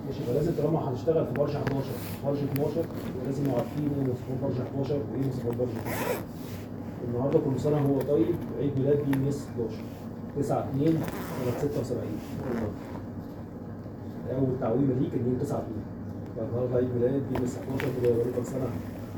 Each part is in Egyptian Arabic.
ماشي فلازم طالما هنشتغل في برج 11 برج 12 يبقى لازم نبقى عارفين ايه مواصفات برج 11 وايه مواصفات برج 12 النهارده كل سنه هو طيب عيد ميلاد بي ام اس 11 9 2 سنه 76 اول تعويمه ليه كان يوم 9 2 فالنهارده عيد ميلاد بي ام اس 11 كده بقاله كام سنه؟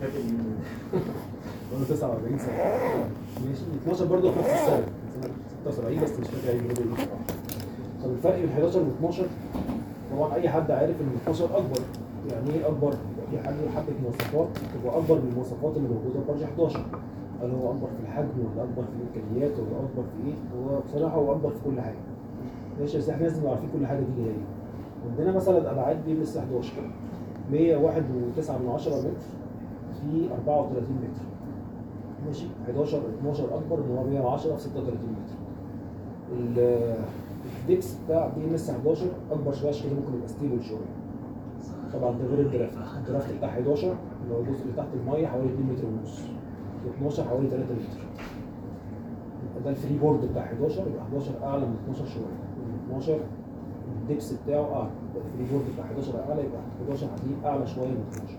بقاله 49 سنه ماشي 12 برضه في نفس السنه سنه 76 بس مش فاكر عيد ميلاده ايه بصراحه طب الفرق بين 11 و 12 طبعا اي حد عارف ان 12 اكبر يعني ايه اكبر؟ يبقى في حاجه حبه مواصفات تبقى اكبر من المواصفات اللي موجوده في برج 11 هل هو اكبر في الحجم ولا اكبر في الامكانيات ولا اكبر في ايه؟ هو بصراحه هو اكبر في كل حاجه. ماشي بس احنا لازم نبقى عارفين كل حاجه دي اللي هي ايه. عندنا مثلا ابعاد بي ام اس 11 101.9 من 10 متر في 34 متر. ماشي 11 12 اكبر ان هو 110 في 36 متر. ال- الدبس بتاع بي ام اس 11 اكبر شويه عشان كده ممكن يبقى ستيبل شويه. طبعا ده غير الدرافت الدرافت بتاع 11 اللي هو الجزء اللي تحت الميه حوالي 2 متر ونص 12 حوالي 3 متر يبقى ده الفري بورد بتاع 11 يبقى 11 اعلى من 12 شويه 12 الدبس بتاعه اعلى يبقى الفري بورد بتاع 11 اعلى يبقى 11 هتلاقيه اعلى شويه من 12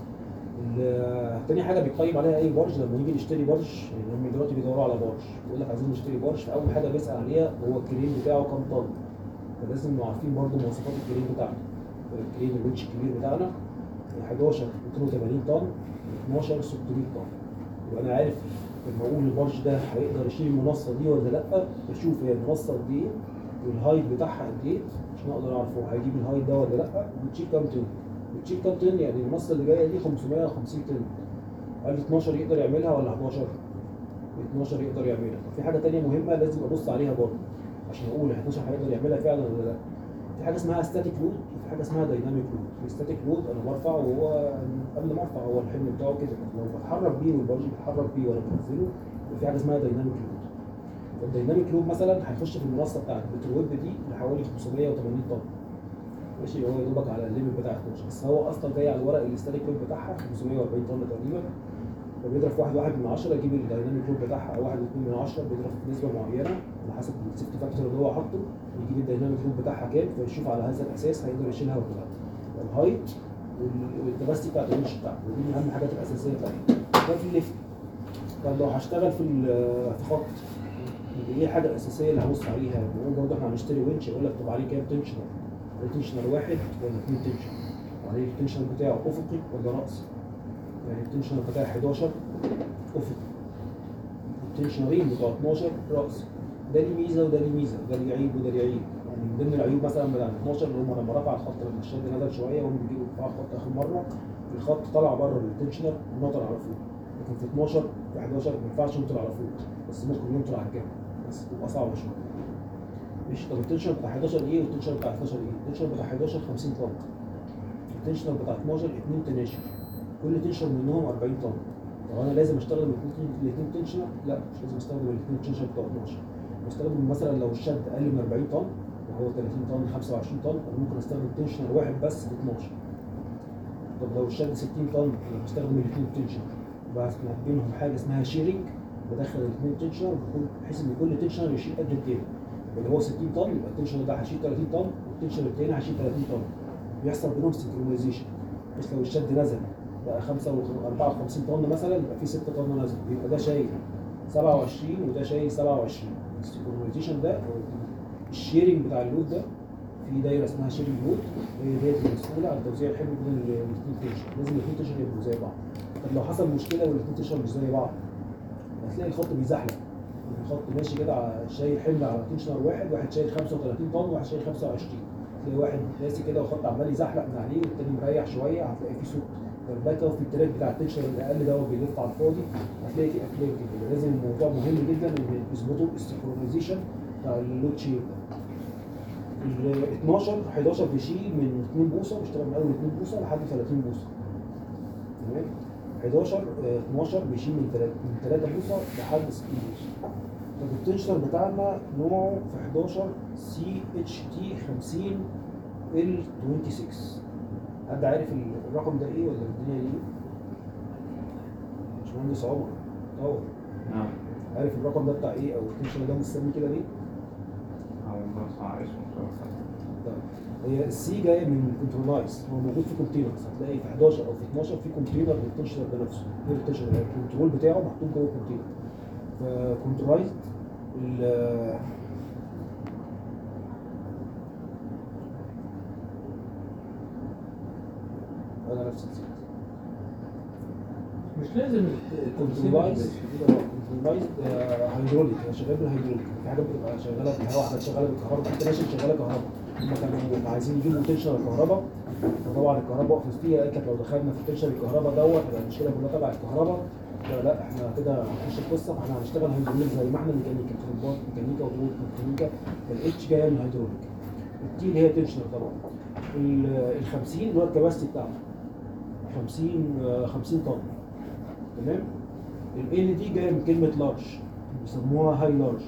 ال- تاني حاجه بيقيم عليها اي برج لما نيجي نشتري برج يعني هم دلوقتي بيدوروا على برج يقول لك عايزين نشتري برج فاول حاجه بيسال عليها هو الكريم بتاعه كام طن فلازم نبقى عارفين برضه مواصفات الكريم بتاعنا الكريم الويتش الكبير بتاعنا 11 280 طن 12 600 طن يبقى انا عارف لما اقول البرج ده هيقدر يشيل المنصه دي ولا لا بشوف هي المنصه قد ايه والهايت بتاعها قد ايه عشان اقدر اعرف هو هيجيب الهايت ده ولا لا وبتشيل كام طن بتشيل كام طن يعني المنصه اللي جايه دي 550 طن هل 12 يقدر يعملها ولا 11 12 يقدر يعملها طب في حاجه تانية مهمه لازم ابص عليها برضه عشان اقول 11 هيقدر يعملها فعلا ولا لا في حاجه اسمها ستاتيك لود وفي حاجه اسمها دايناميك لود الستاتيك لود انا برفع وهو قبل ما ارفع هو الحمل بتاعه كده لو بتحرك بيه والبرج بيتحرك بيه ولا بنزله يبقى في حاجه اسمها دايناميك لود الدايناميك لود مثلا هيخش في المنصه بتاعت البترويب دي لحوالي 580 طن ماشي هو يا دوبك على الليمت بتاع 12 بس هو اصلا جاي على الورق الاستاتيك لود بتاعها 540 طن تقريبا فبيضرب في واحد واحد من عشرة يجيب الدايناميك لود بتاعها او واحد واثنين من عشرة بيضرب في نسبة معينة على حسب السيفتي فاكتور اللي هو حاطه يجيب الدايناميك لود بتاعها كام فيشوف على هذا الاساس هيقدر يشيلها ولا لا الهايت وال- والكباستي بتاعت الرينج بتاعته ودي من اهم الحاجات الاساسية بتاعتي ده في الليفت طب لو هشتغل في ال- في خط يبقى ايه الحاجة الأساسية اللي هبص عليها؟ بنقول برضه احنا هنشتري ونش يقول لك طب عليه كام تنشنر؟ عليه تنشنر واحد ولا اثنين تنشنر؟ وعليه التنشنر بتاعه أفقي ولا رأسي؟ يعني التنشنر بتاع 11 افقي التنشنرين بتوع 12 رأسي ده ليه ميزه وده ليه ميزه ده ليه عيب وده ليه عيب يعني من ضمن العيوب مثلا بتاع 12 اللي هم لما رفع الخط لما الشد نزل شويه وهم بيجيبوا يرفعوا الخط اخر مره الخط طلع بره التنشنر ونطر على فوق لكن في 12 في 11 ما ينفعش ينطر على فوق بس ممكن ينطر على الجنب بس تبقى صعبه شويه ماشي طب التنشنر بتاع 11 ايه والتنشنر بتاع 12 ايه؟ التنشنر بتاع 11 50 طن التنشنر بتاع 12 2 تناشر كل تنشر منهم 40 طن لو انا لازم استخدم الاثنين الاثنين تنشنر لا مش لازم استخدم الاثنين تنشنر بتوع 12 بستخدم مثلا لو الشد اقل من 40 طن وهو 30 طن 25 طن انا ممكن استخدم تنشنر واحد بس ب 12 طب لو الشد 60 طن انا بستخدم الاثنين تنشنر بس بينهم حاجه اسمها شيرنج بدخل الاثنين تنشنر بحيث ان كل تنشنر يشيل قد التاني اللي هو 60 طن يبقى التنشنر ده هيشيل 30 طن والتنشنر التاني هيشيل 30 طن بيحصل بينهم سنكرونايزيشن بس لو الشد نزل بقى 5 54 طن مثلا يبقى في 6 طن نزل يبقى ده شايل 27 وده شايل 27 السنكرونايزيشن ده أو الشيرنج بتاع اللود ده في دايره اسمها شيرنج لود هي ديت المسؤوله عن توزيع الحمل بين الاثنين تنشن لازم الاثنين تنشن يبقوا زي بعض طب لو حصل مشكله والاثنين تنشن مش زي بعض هتلاقي الخط بيزحلق الخط ماشي كده على- شايل حمل على تنشنر واحد واحد شايل 35 طن وواحد شايل 25 تلاقي واحد راسي كده والخط عمال يزحلق من عليه والتاني مريح شويه هتلاقي في صوت دربكه وفي التراك بتاع التنشنر الاقل ده هو بيلف على الفاضي هتلاقي في افلام كده لازم الموضوع مهم جدا ان يظبطوا السنكرونايزيشن بتاع اللود شيب ده ال 12 11 بيشيل من 2 بوصه بيشتغل من اول 2 بوصه لحد 30 بوصه تمام 11 آه، 12 بيشيل من 3 من 3 بوصه لحد 60 بوصه طب التنشنر بتاعنا نوعه في 11 سي اتش تي 50 ال 26 حد عارف ال- الرقم ده ايه ولا الدنيا دي؟ باشمهندس عمر طور نعم عارف الرقم ده بتاع ايه او التنشنر ده مستني كده ليه؟ أول ما أسمع اسمه بصراحة طيب هي السي جايه من كنترولايز هو موجود في كونتينرز هتلاقي في 11 او في 12 في كونتينر للتنشنر ده نفسه غير التنشنر الكنترول بتاعه محطوط جوه الكونتينر فكنترولايز ال انا نفسي نسيت مش لازم كنترولايز كنترولايز هيدروليك هي شغال بالهيدروليك في حاجات بتبقى شغاله بالهواء حاجات شغاله بالكهرباء حتى ماشين شغاله كهرباء هم كانوا عايزين يجيبوا تنشر الكهرباء فطبعا الكهرباء وقفت فيها قالت لك لو دخلنا في تنشر الكهرباء دوت هيبقى المشكله كلها تبع الكهرباء لا لا احنا كده هنخش القصه فاحنا هنشتغل هيدروليك زي ما احنا ميكانيكا تربات ميكانيكا وضغوط ميكانيكا الاتش جايه من الهيدروليك التي اللي هي تنشنر طبعا ال 50 اللي هو الكباستي بتاعته 50 آه، 50 طن تمام ال دي جايه من كلمه لارج بيسموها هاي لارج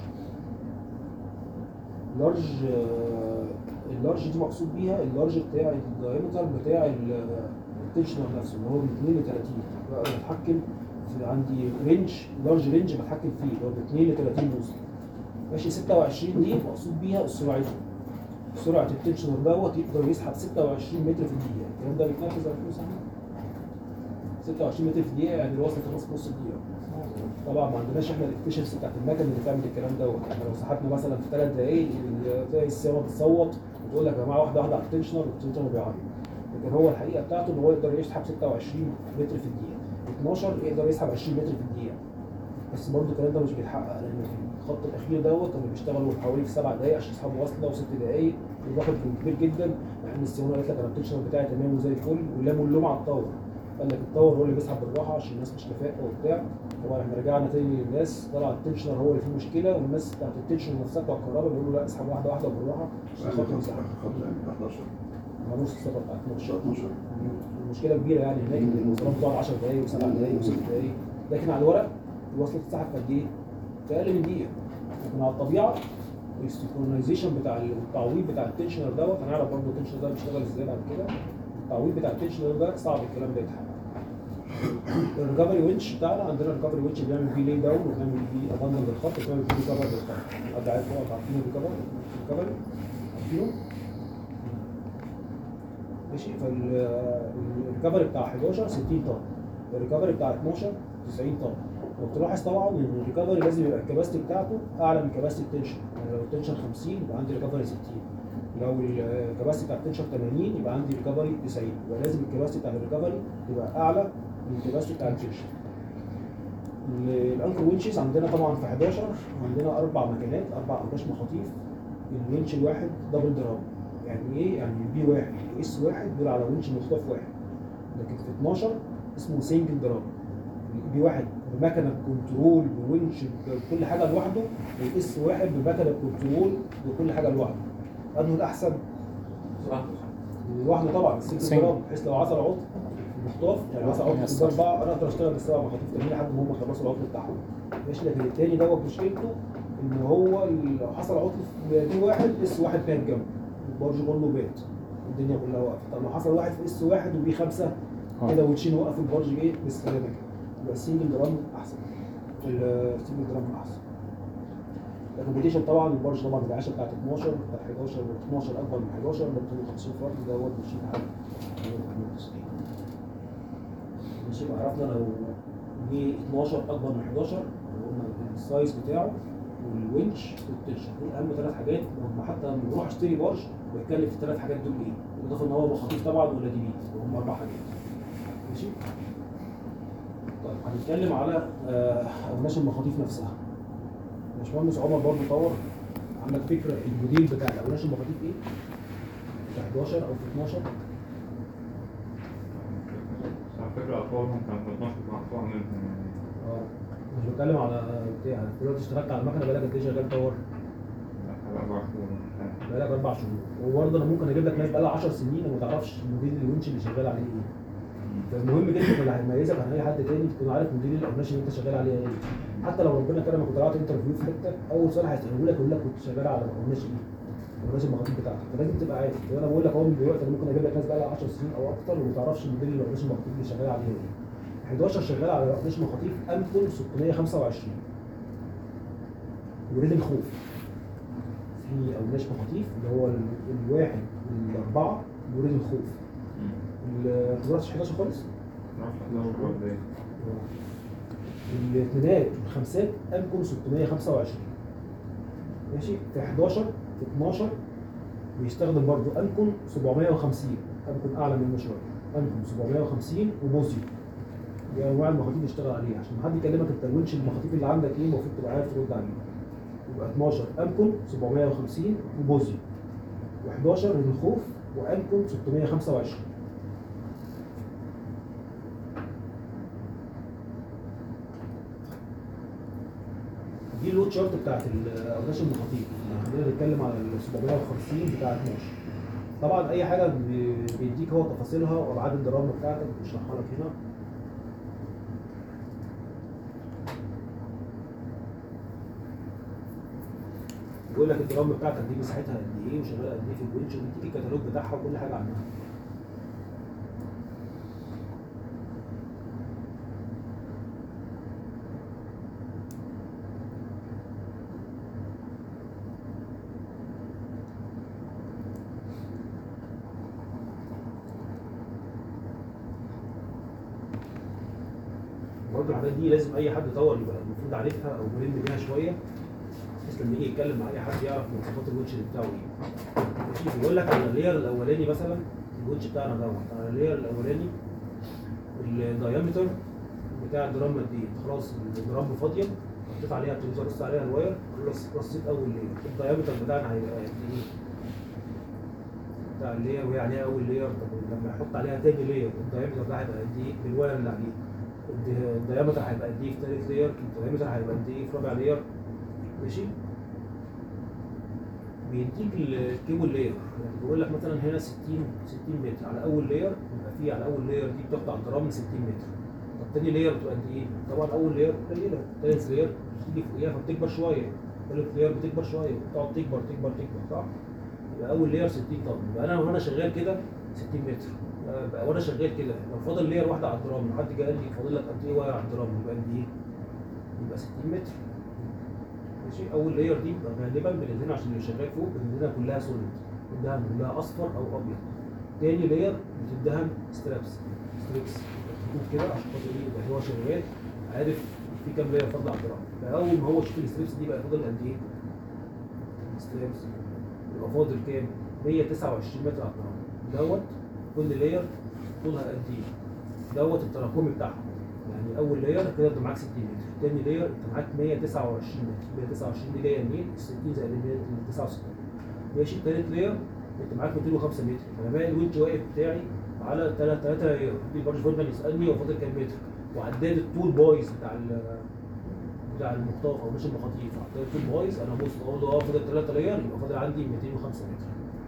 لارج آه، اللارج دي مقصود بيها اللارج بتاع الدايمتر بتاع ال- التنشنر نفسه اللي هو من 2 ل 30 بقى بتحكم في عندي رينج لارج رينج بتحكم فيه اللي هو من 2 ل 30 بوصه ماشي 26 دي مقصود بيها سرعته سرعه التنشنر دوت يقدر يسحب 26 متر في الدقيقه الكلام ده بيتنفذ على فلوس احنا 26 متر في الدقيقه يعني الوصل خلاص في نص الدقيقه طبعا ما عندناش احنا الافشنسي بتاعت المكن اللي تعمل الكلام دوت احنا لو سحبنا مثلا في ثلاث دقائق تلاقي السياره بتصوت وتقول لك يا جماعه واحده واحده على التنشنر والتنشنر بيعيط لكن هو الحقيقه بتاعته ان هو يقدر يسحب 26 متر في الدقيقه 12 يقدر يسحب 20 متر في الدقيقه بس برضه الكلام ده مش بيتحقق لان في الخط الاخير دوت كانوا بيشتغلوا حوالي في سبع دقائق عشان يسحبوا وصله وست دقائق والواحد كان كبير جدا مع ان الصيانه قالت لك انا التنشنر بتاعي تمام وزي الفل ولاموا اللوم على الطاوله قال لك الطاور هو اللي بيسحب بالراحه عشان الناس مش كفاءه وبتاع طبعا احنا رجعنا تاني للناس طلع التنشنر هو اللي فيه مشكله والناس بتاعت التنشنر نفسها بتوع الكهرباء بيقولوا لا اسحب واحده واحده بالراحه عشان خاطر يسحب خط يعني 11 ما نص السفر بتاعت 12 12 المشكله كبيره يعني هناك ان الوصلات بتقعد 10 دقائق و7 دقائق و6 دقائق لكن على الورق الوصله بتتسحب في قد ايه؟ في اقل من دقيقه لكن على الطبيعه السينكرونايزيشن بتاع التعويض بتاع التنشنر دوت هنعرف برضه التنشنر ده بيشتغل ازاي بعد كده التعويض بتاع التنشنر ده صعب الكلام ده يتحقق الريكفري وينش بتاعنا عندنا الريكفري وينش بنعمل فيه لي داون وبنعمل فيه اباندن للخط وبنعمل فيه ريكفر للخط حد عارف هو عارفين الريكفر الريكفري عارفينه ماشي فالريكفري بتاع 11 60 طن الريكفري بتاع 12 90 طن وبتلاحظ طبعا ان الريكفري لازم يبقى الكباستي بتاعته اعلى من كباستي التنشن يعني لو التنشن 50 يبقى عندي ريكفري 60 لو الكباستي بتاع التنشن 80 يبقى عندي ريكفري 90 يبقى لازم الكباستي بتاع الريكفري تبقى اعلى من الكباستي بتاع التنشن الانكر وينشز عندنا طبعا في 11 عندنا اربع مكانات اربع انباش مخاطيف الوينش الواحد دبل درام يعني ايه؟ يعني بي واحد واس واحد دول على وينش مخطوف واحد لكن في 12 اسمه سنجل درام بي واحد بمكنه كنترول بونش بكل حاجه لوحده والاس واحد بمكنه كنترول بكل حاجه لوحده انه الاحسن صح لوحده طبعا السنجل سنجل. درام بحيث لو عصر عطل المخطاف يعني مثلا عطل في اربعه انا اقدر اشتغل بالسبع مخاطيف تانيين لحد ما هم يخلصوا العطل بتاعهم ماشي لكن التاني دوت مشكلته ان هو لو حصل عطل في بي واحد اس واحد مات جنبه البرج كله بات الدنيا كلها وقفت طب لو حصل واحد في اس واحد وبي خمسه آه. كده وتشين وقف البرج ايه بالسلامه كده يبقى السنجل درام احسن السنجل درام احسن الكومبيتيشن طبعا البرج طبعا العاشر بتاعت 12 بتاعت 11 و 12 اكبر من 11 ده 250 فرد دوت بيشيل لحد 192 ماشي يبقى عرفنا لو جه 12 اكبر من 11 قلنا السايز بتاعه والونش والتنشن دول اهم ثلاث حاجات لما حتى لما بروح اشتري برج بتكلم في الثلاث حاجات دول ايه؟ بالاضافه ان هو مخاطيف طبعا ولا دي بي وهم اربع حاجات ماشي؟ طيب هنتكلم على آه، اقماش المخاطيف نفسها باشمهندس عمر برضه طور عندك فكره الموديل بتاع الاقماش المخاطيف ايه؟ في 11 او في 12 على فكرة أطوالهم كانت 12 مقطوع منهم يعني اه مش بتكلم على بتاع دلوقتي اشتغلت على المكنه بقالك قد ايه شغال طور؟ حوالي أربع شهور بقالك اربع شهور وبرضه انا ممكن اجيب لك ناس بقالها 10 سنين وما تعرفش موديل الونش اللي شغال عليه ايه فالمهم جدا اللي هيميزك عن اي حد تاني تكون عارف موديل القماش اللي انت شغال عليه ايه حتى لو ربنا كرمك وطلعت انترفيو في حته اول سؤال هيساله لك يقول لك كنت شغال على قماش ايه؟ قماش المخاطيف بتاعتك فلازم تبقى عارف وانا بقول لك اهو من دلوقتي انا ممكن اجيب لك ناس بقالها 10 سنين او اكتر وما تعرفش موديل القماش المخاطيف اللي شغال عليه ايه 11 شغال على قماش مخاطيف امبول 625 وريد الخوف في اوناش مخاطيف اللي هو ال- الواحد والاربعه مريض الخوف ال 11 خالص معرفش هتلاقوا جوه ازاي الاثنينات والخمسات امكن 625 ماشي في 11 في 12 بيستخدم برضو امكن 750 امكن اعلى منه شويه امكن 750 وبوزيو دي انواع المخاطيف اللي اشتغل عليها عشان ما حد يكلمك انت الونش المخاطيف اللي عندك ايه المفروض تبقى عارف ترد عليه يبقى 12 امكن 750 وبوزيو و11 للخوف وامكن 625 دي اللود شارت بتاعت الاوراش المخاطيف عندنا بنتكلم على ال 750 بتاع 12 طبعا اي حاجه بي- بيديك هو تفاصيلها وابعاد الدراما بتاعتك بيشرحها لك هنا بيقول لك الدراما بتاعتك دي مساحتها قد ايه وشغاله قد ايه في الونش وبيديك الكتالوج بتاعها وكل حاجه عنها برضه الحاجات دي لازم اي حد طور يبقى المفروض عارفها او ملم بيها شويه بحيث لما يجي يتكلم مع اي حد يعرف مواصفات الويتش بتاعه ايه. ماشي بيقول لك على اللاير الاولاني مثلا الويتش بتاعنا دوت على اللاير الاولاني الدايمتر بتاع الدرام قد ايه؟ خلاص الدرام فاضيه حطيت عليها بتنزل رص عليها الواير رص رصيت اول لاير الدايمتر بتاعنا هيبقى قد ايه؟ بتاع اللاير وهي عليها اول لاير طب لما احط عليها تاني لاير الدايمتر ده هيبقى قد ايه بالواير اللي عليه الد- الدايمتر هيبقى قد ايه في تالت لاير الدايمتر هيبقى قد ايه في رابع لاير ماشي بيديك الكيبل لاير يعني بيقول لك مثلا هنا 60 60 متر على اول لاير يبقى في على اول لاير دي بتقطع الجرام من 60 متر طب تاني لاير بتبقى قد ايه؟ طبعا اول لاير قليله تالت لاير بتيجي فوقيها فبتكبر شويه تالت لاير بتكبر شويه بتقعد تكبر تكبر تكبر صح؟ يبقى اول لاير 60 طن يبقى انا وانا شغال كده 60 متر يبقى وانا شغال كده لو فاضل لاير واحده على الدرام لو حد جه قال لي فاضل لك قد ايه واير على الدرام يبقى قد ايه؟ يبقى 60 متر ماشي اول لاير دي بيبقى غالبا بنزلها عشان اللي شغال فوق بنزلها كلها سوليد بتدهن كلها اصفر او ابيض تاني لاير بتدهن سترابس ستريبس خطوط كده عشان خاطر ايه يبقى هو شغال عارف في كام لاير فاضل على الدرام فاول ما هو يشوف الستريبس دي بقى فاضل قد ايه؟ ستريبس يبقى فاضل كام؟ 129 متر على الدرام دوت كل لاير طولها قد ايه؟ دوت التراكمي بتاعها يعني اول لاير كده انت معاك 60 متر تاني لاير انت معاك 129 متر 129 دي جايه منين؟ ال 60 زائد ال 69 ماشي تالت لاير انت معاك 205 متر فانا باقي الوينج واقف بتاعي على 3 3 لاير دي برج فورمان يسالني هو فاضل كام متر وعداد الطول بايظ بتاع ال بتاع المخطاف او مش المخاطيف عداد الطول بايظ انا بص اقول له اه فاضل 3 لاير يبقى فاضل عندي 205 متر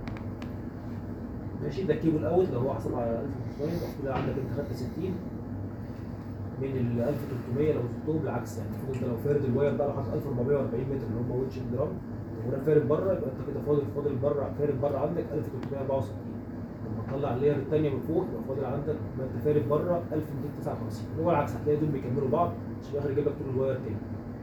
ماشي ده الكيبل اوت لو هو حسب على 1500 يبقى كده عندك انت خدت 60 من ال 1300 لو زدتهم بالعكس يعني المفروض انت لو فارد الواير بقى لو حاطط 1440 متر اللي هم ويتش جرام وده فارد بره يبقى انت كده فاضل فاضل بره فارد بره عندك 1364 لما تطلع اللاير الثانيه من فوق يبقى فاضل عندك يبقى انت فارد بره 1259 اللي هو العكس هتلاقي دول بيكملوا بعض عشان في الاخر يجيب لك طول الواير تاني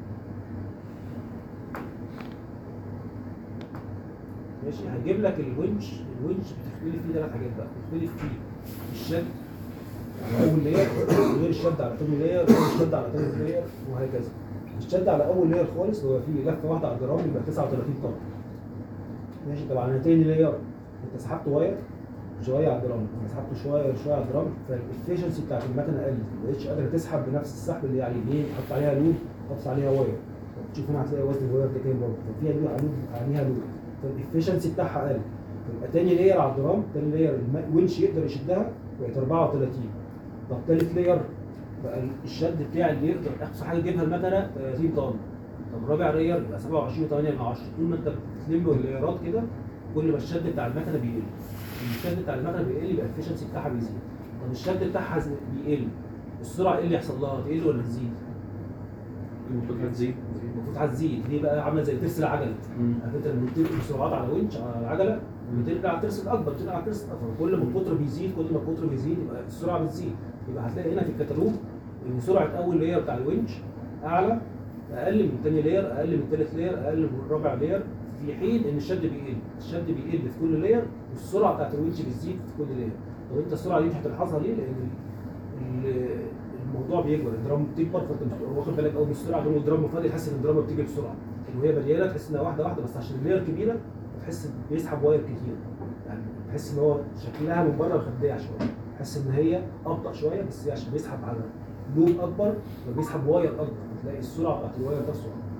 ماشي هجيب لك الونش الونش بتختلف فيه ثلاث حاجات بقى بتختلف فيه الشد على اول لاير غير الشد على ثاني لاير غير الشد على ثالث لاير وهكذا الشد على اول لاير خالص هو فيه لفه واحده على الجرام يبقى 39 طن ماشي طبعا انا تاني لاير انت سحبت واير شويه على الجرام انا سحبت شويه شويه على الجرام فالافشنسي بتاعت المكنه قلت ما بقتش قادره تسحب بنفس السحب اللي عليه ليه؟ حط عليها لود حط عليها واير تشوف هنا هتلاقي وزن الواير ده كام برضه ففيها لود علود عليها لود فالافشنسي بتاعها قل يبقى تاني لاير على الجرام تاني لاير الونش يقدر يشدها بقت 34 طب تالت لاير بقى الشد بتاعي اللي يقدر اقصى حاجه تجيبها المكنه 30 طن طب رابع لاير يبقى 27 و8 من 10 طول ما انت بتلم اللايرات كده كل ما الشد بتاع المكنه بيقل الشد بتاع المكنه بيقل يبقى الافشنسي بتاعها بيزيد طب الشد بتاعها زي- بيقل السرعه ايه اللي يحصل لها تقل ولا تزيد؟ المفروض هتزيد المفروض هتزيد ليه بقى عامله زي ترس العجله عارف انت لما بتنقل بسرعات على winch على العجله بتنقل على الترس الاكبر بتنقل على الترس الاكبر كل ما القطر بيزيد كل ما القطر بيزيد يبقى السرعه بتزيد يبقى هتلاقي هنا في الكتالوج ان سرعه اول لاير بتاع الونش اعلى اقل من ثاني لاير اقل من ثالث لاير اقل من رابع لاير في حين ان الشد بيقل الشد بيقل في كل لاير والسرعه بتاعت الونش بتزيد في كل لاير طب انت السرعه دي مش هتلاحظها ليه؟ لان ال- الموضوع بيكبر الدرام بتكبر فانت مش بتبقى واخد بالك قوي من السرعه دول الدرام فاضي تحس ان الدرام بتيجي بسرعه لكن وهي مليانه تحس انها واحده واحده بس عشان اللاير كبيره تحس بيسحب واير كتير يعني تحس ان هو شكلها من بره مخدعه شويه تحس ان هي ابطا شويه بس هي عشان بيسحب على لوب اكبر فبيسحب واير اكبر بتلاقي السرعه بتاعت الواير نفسه اكبر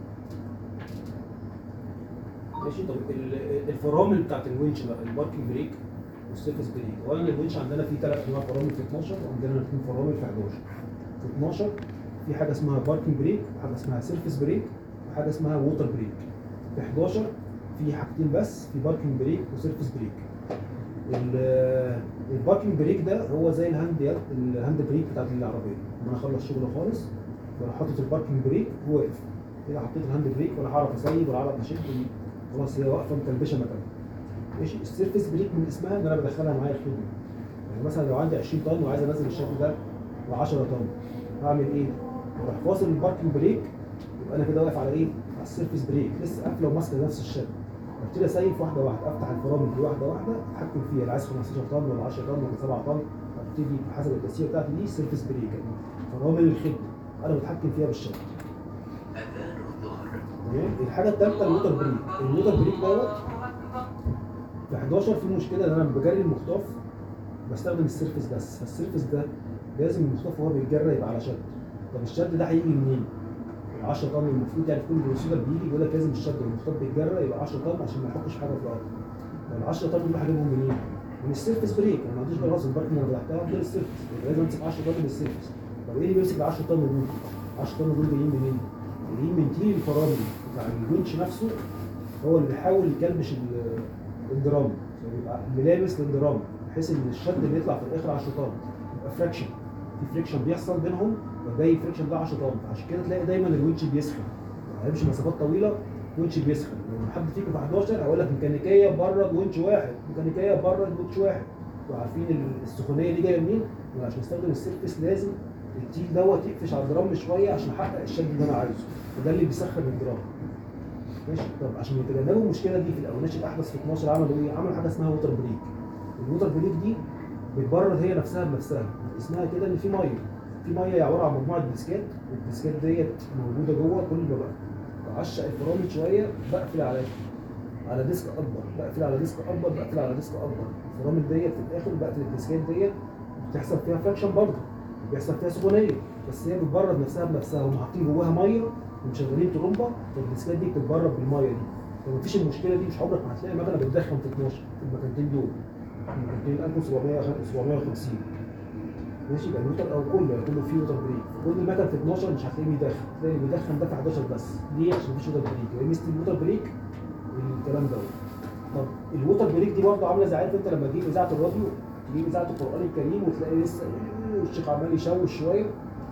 ماشي طب ال- الفرامل بتاعت الونش بقى الباركنج بريك والسيرفس بريك اولا الونش عندنا فيه ثلاث انواع فرامل في 12 وعندنا اثنين فرامل في 11 في 12 في حاجه اسمها باركنج بريك وحاجه اسمها سيرفس بريك وحاجه اسمها ووتر بريك في 11 في حاجتين بس في باركنج بريك وسيرفس بريك ال- الباركنج بريك ده هو زي الهاند الهاند بريك بتاعت العربيه لما انا اخلص شغل خالص بروح حاطط الباركنج بريك وواقف كده حطيت الهاند بريك ولا هعرف اسيب ولا هعرف اشد خلاص هي واقفه مكلبشه مكانها ماشي السيرفس بريك من اسمها ان انا بدخلها معايا الخدمه يعني مثلا لو عندي 20 طن وعايز انزل الشكل ده ل 10 طن هعمل ايه؟ اروح فاصل الباركنج بريك يبقى انا كده واقف على ايه؟ على السيرفس بريك لسه قافله وماسكه نفس الشكل ابتدي اسيف واحده واحده افتح الفرامل دي واحده واحده اتحكم فيها اللي عايز 15 طن ولا 10 طن ولا 7 طن ابتدي حسب التسيير بتاعتي دي سيرفس بريك يعني فرامل الخدمه انا بتحكم فيها بالشكل تمام الحاجه الثالثه الووتر بريك الووتر بريك دوت في 11 في مشكله ان انا لما بجري المخطاف بستخدم السيرفس بس فالسيرفس ده لازم المخطاف وهو بيتجرى يبقى على شد طب الشد ده هيجي منين؟ 10 طن المفروض يعني في كل بروسيجر بيجي يقول لك لازم الشد المخطاف بيتجرى يبقى 10 طن عشان ما يحطش حاجه في الارض طب ال 10 طن دول هجيبهم منين؟ من السيرفس بريك انا ما عنديش غير راس البارك اللي انا فتحتها غير السيرفس يبقى لازم امسك 10 طن من السيرفس طب ايه اللي بيمسك ال 10 طن دول؟ 10 طن دول جايين منين؟ جايين من تيل الفرامل بتاع الونش نفسه هو اللي بيحاول يكلبش ال- الدرام يبقى ملامس للدرام بحيث ان الشد اللي يطلع في الاخر 10 طن يبقى فراكشن في فريكشن بيحصل بينهم فباقي الفريكشن ده 10 طن عشان كده تلاقي دايما الونش بيسخن يعني هيمشي مسافات طويله ونش بيسخن لو حد فيكم في 11 هقول لك ميكانيكيه بره ونش واحد ميكانيكيه بره ونش واحد وعارفين ال- السخونيه دي جايه منين وعشان استخدم السيرفس لازم التيل دوت يقفش على الدرام شويه عشان احقق الشد اللي انا عايزه وده اللي بيسخن الدرام ماشي طب عشان يتجنبوا المشكله دي في الاوناش الاحدث في 12 عملوا ايه؟ عملوا حاجه اسمها ووتر بريك الووتر بريك دي بتبرد هي نفسها بنفسها اسمها كده ان في ميه في ميه عباره عن مجموعه ديسكات والديسكات ديت موجوده جوه كل ما بقى بعشق الفرامل شويه بقفل على على ديسك اكبر بقفل على ديسك اكبر بقفل على ديسك اكبر الفرامل ديت في الاخر بقفل الديسكات ديت بتحصل فيها فراكشن برضه بيحصل فيها سخونيه بس هي بتبرد نفسها بنفسها هم حاطين جواها ميه ومشغلين ترومبه فالديسكات دي بتتبرد بالميه دي فمفيش المشكله دي مش عمرك ما هتلاقي مكنه بتدخن في 12 في المكانتين دول المكانتين 1750 ماشي يبقى الوتر او كله كله فيه ووتر بريك كل مكن في 12 مش هتلاقيه بيدخن هتلاقي اللي بيدخن ده في 11 بس ليه عشان مفيش ووتر بريك يبقى ميزه الووتر بريك الكلام دوت طب الووتر بريك دي برضه عامله زي عارف انت لما تجيب اذاعه الراديو تجيب اذاعه القران الكريم وتلاقي لسه الشيخ عمال يشوش شويه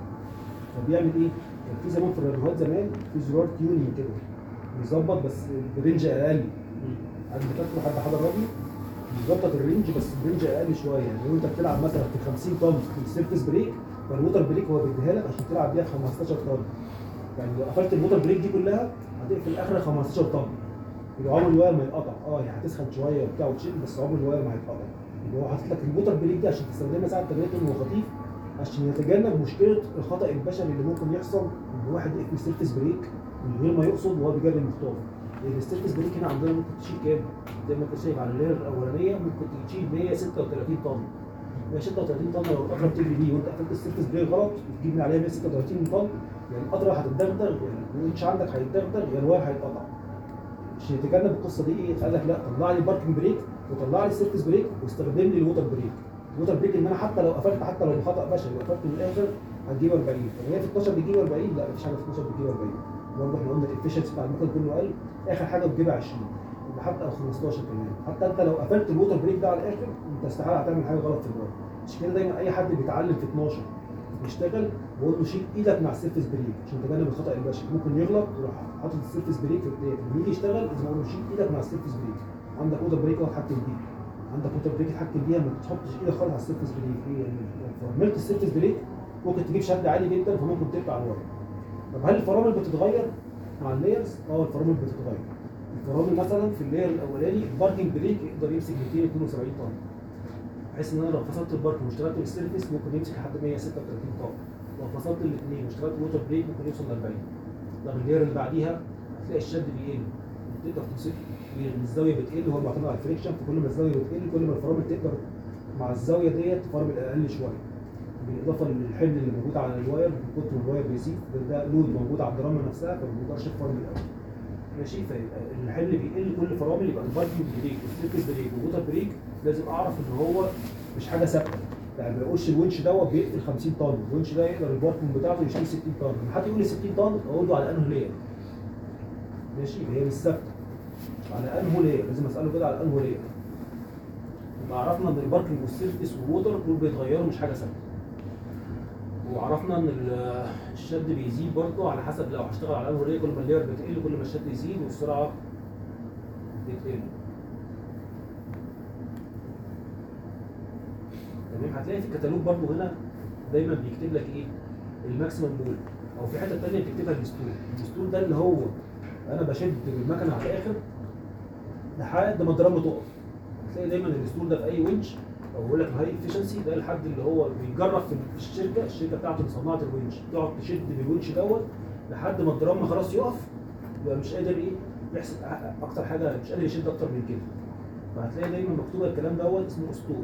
فبيعمل ايه؟ كان في زمان في الراديوهات زمان في زرار تيونينج كده بيظبط بس برينج اقل حد فاكره حد حضر راديو بيظبط الرينج بس برينج اقل شويه يعني لو انت بتلعب مثلا في 50 طن في السيرفس بريك فالووتر بريك هو بيديها لك عشان تلعب بيها 15 طن يعني لو قفلت الووتر بريك دي كلها هتقفل اخر 15 طن يبقى عمر الواير ما يتقطع اه هي هتسخن شويه وبتاع وتشيل بس عمر الواير ما هيتقطع يبقى هو حاطط لك الووتر بريك دي عشان تستخدمها ساعه تجربه وهو خفيف عشان يتجنب مشكله الخطا البشري اللي ممكن يحصل ان واحد يقفل سيرفس بريك من غير ما يقصد وهو بيجري المخطاف لان السيرفس بريك هنا عندنا ممكن تشيل كام؟ زي ما انت شايف على اللير الاولانيه ممكن تشيل 136 طن 136 طن لو القطره بتجري بيه وانت قفلت السيرفس بريك غلط بتجيب من عليها 136 طن يعني القطره هتتدغدغ يعني الونش عندك هيتدغدغ يعني الواير هيتقطع عشان يتجنب القصه دي ايه؟ قال لك لا طلع لي الباركنج بريك وطلع لي السيرفس بريك واستخدم لي الووتر بريك الووتر بريك ان انا حتى لو قفلت حتى لو بخطا بشري وقفلت من الاخر هتجيب 40 طب هي في 12 بتجيب 40 لا مفيش حاجه في 12 بتجيب 40 برضه احنا قلنا الافشنسي بتاع المكن كله قل اخر حاجه بتجيبها 20 يبقى حتى او 15 كمان حتى انت لو قفلت الووتر بريك ده على الاخر انت استحاله هتعمل حاجه غلط في الوقت عشان كده دايما اي حد بيتعلم في 12 بيشتغل بقول له شيل ايدك مع السيرفس بريك عشان تجنب الخطا البشري ممكن يغلط يروح حاطط السيرفس بريك في بدايه لما يجي يشتغل لازم اقول له شيل ايدك مع السيرفس بريك عندك ووتر بريك اهو اتحكم بيه عندك ووتر بريك اتحكم بيها ما تحطش ايدك خالص على السيرفس بريك ايه يعني لو فرملت السيرفس بريك ممكن تجيب شد عالي جدا فممكن تقطع الورق طب هل الفرامل بتتغير مع اللايرز؟ اه الفرامل بتتغير الفرامل مثلا في اللاير الاولاني الباركنج بريك يقدر يمسك 272 طن بحيث ان انا لو فصلت البارك واشتغلت بالسيرفيس ممكن يمسك لحد 136 طن لو فصلت الاثنين واشتغلت ووتر بريك ممكن يوصل ل 40 طب اللاير اللي بعديها هتلاقي الشد بيقل تقدر تمسك الزاويه بتقل وهو معتمد على الفريكشن فكل ما الزاويه بتقل كل ما الفرامل تقدر مع الزاويه ديت تفرمل اقل شويه بالاضافه للحمل اللي موجود على الواير من كتر ما الواير بيزيد ده, ده لود موجود على الدرامه نفسها فما بيقدرش تفرمل قوي ماشي فالحمل بيقل كل فرامل يبقى الباركنج بريك والسيرفيس بريك والووتر بريك لازم اعرف ان هو مش حاجه ثابته يعني ما بيقولش الونش دوت بيقفل 50 طن الونش ده يقدر الباركنج بتاعته يشيل 60 طن لما حد يقول لي 60 طن اقول له على انه لير ماشي هي مش ثابته على انه لير لازم اساله كده على انه لير يبقى عرفنا ان الباركنج والسيرفيس والووتر دول بيتغيروا مش حاجه ثابته وعرفنا ان ال- الشد بيزيد برضه على حسب لو هشتغل على انه لير كل ما اللير بتقل كل ما الشد يزيد والسرعه بتقل تمام هتلاقي في الكتالوج برضه هنا دايما بيكتب لك ايه الماكسيمم لود او في حته ثانيه بتكتبها الستول الستول ده اللي هو انا بشد بالمكنه على الاخر لحد ما الدرام تقف هتلاقي دايما الستول ده في اي winch او يقول لك هاي افشنسي ده الحد اللي هو بيجرب في الشركه الشركه بتاعته اللي صنعت الونش تقعد تشد بالونش دوت لحد ما الدرام خلاص يقف يبقى مش قادر ايه يحسب أ- اكتر حاجه مش قادر يشد اكتر من كده فهتلاقي دايما مكتوب الكلام دوت اسمه اسطول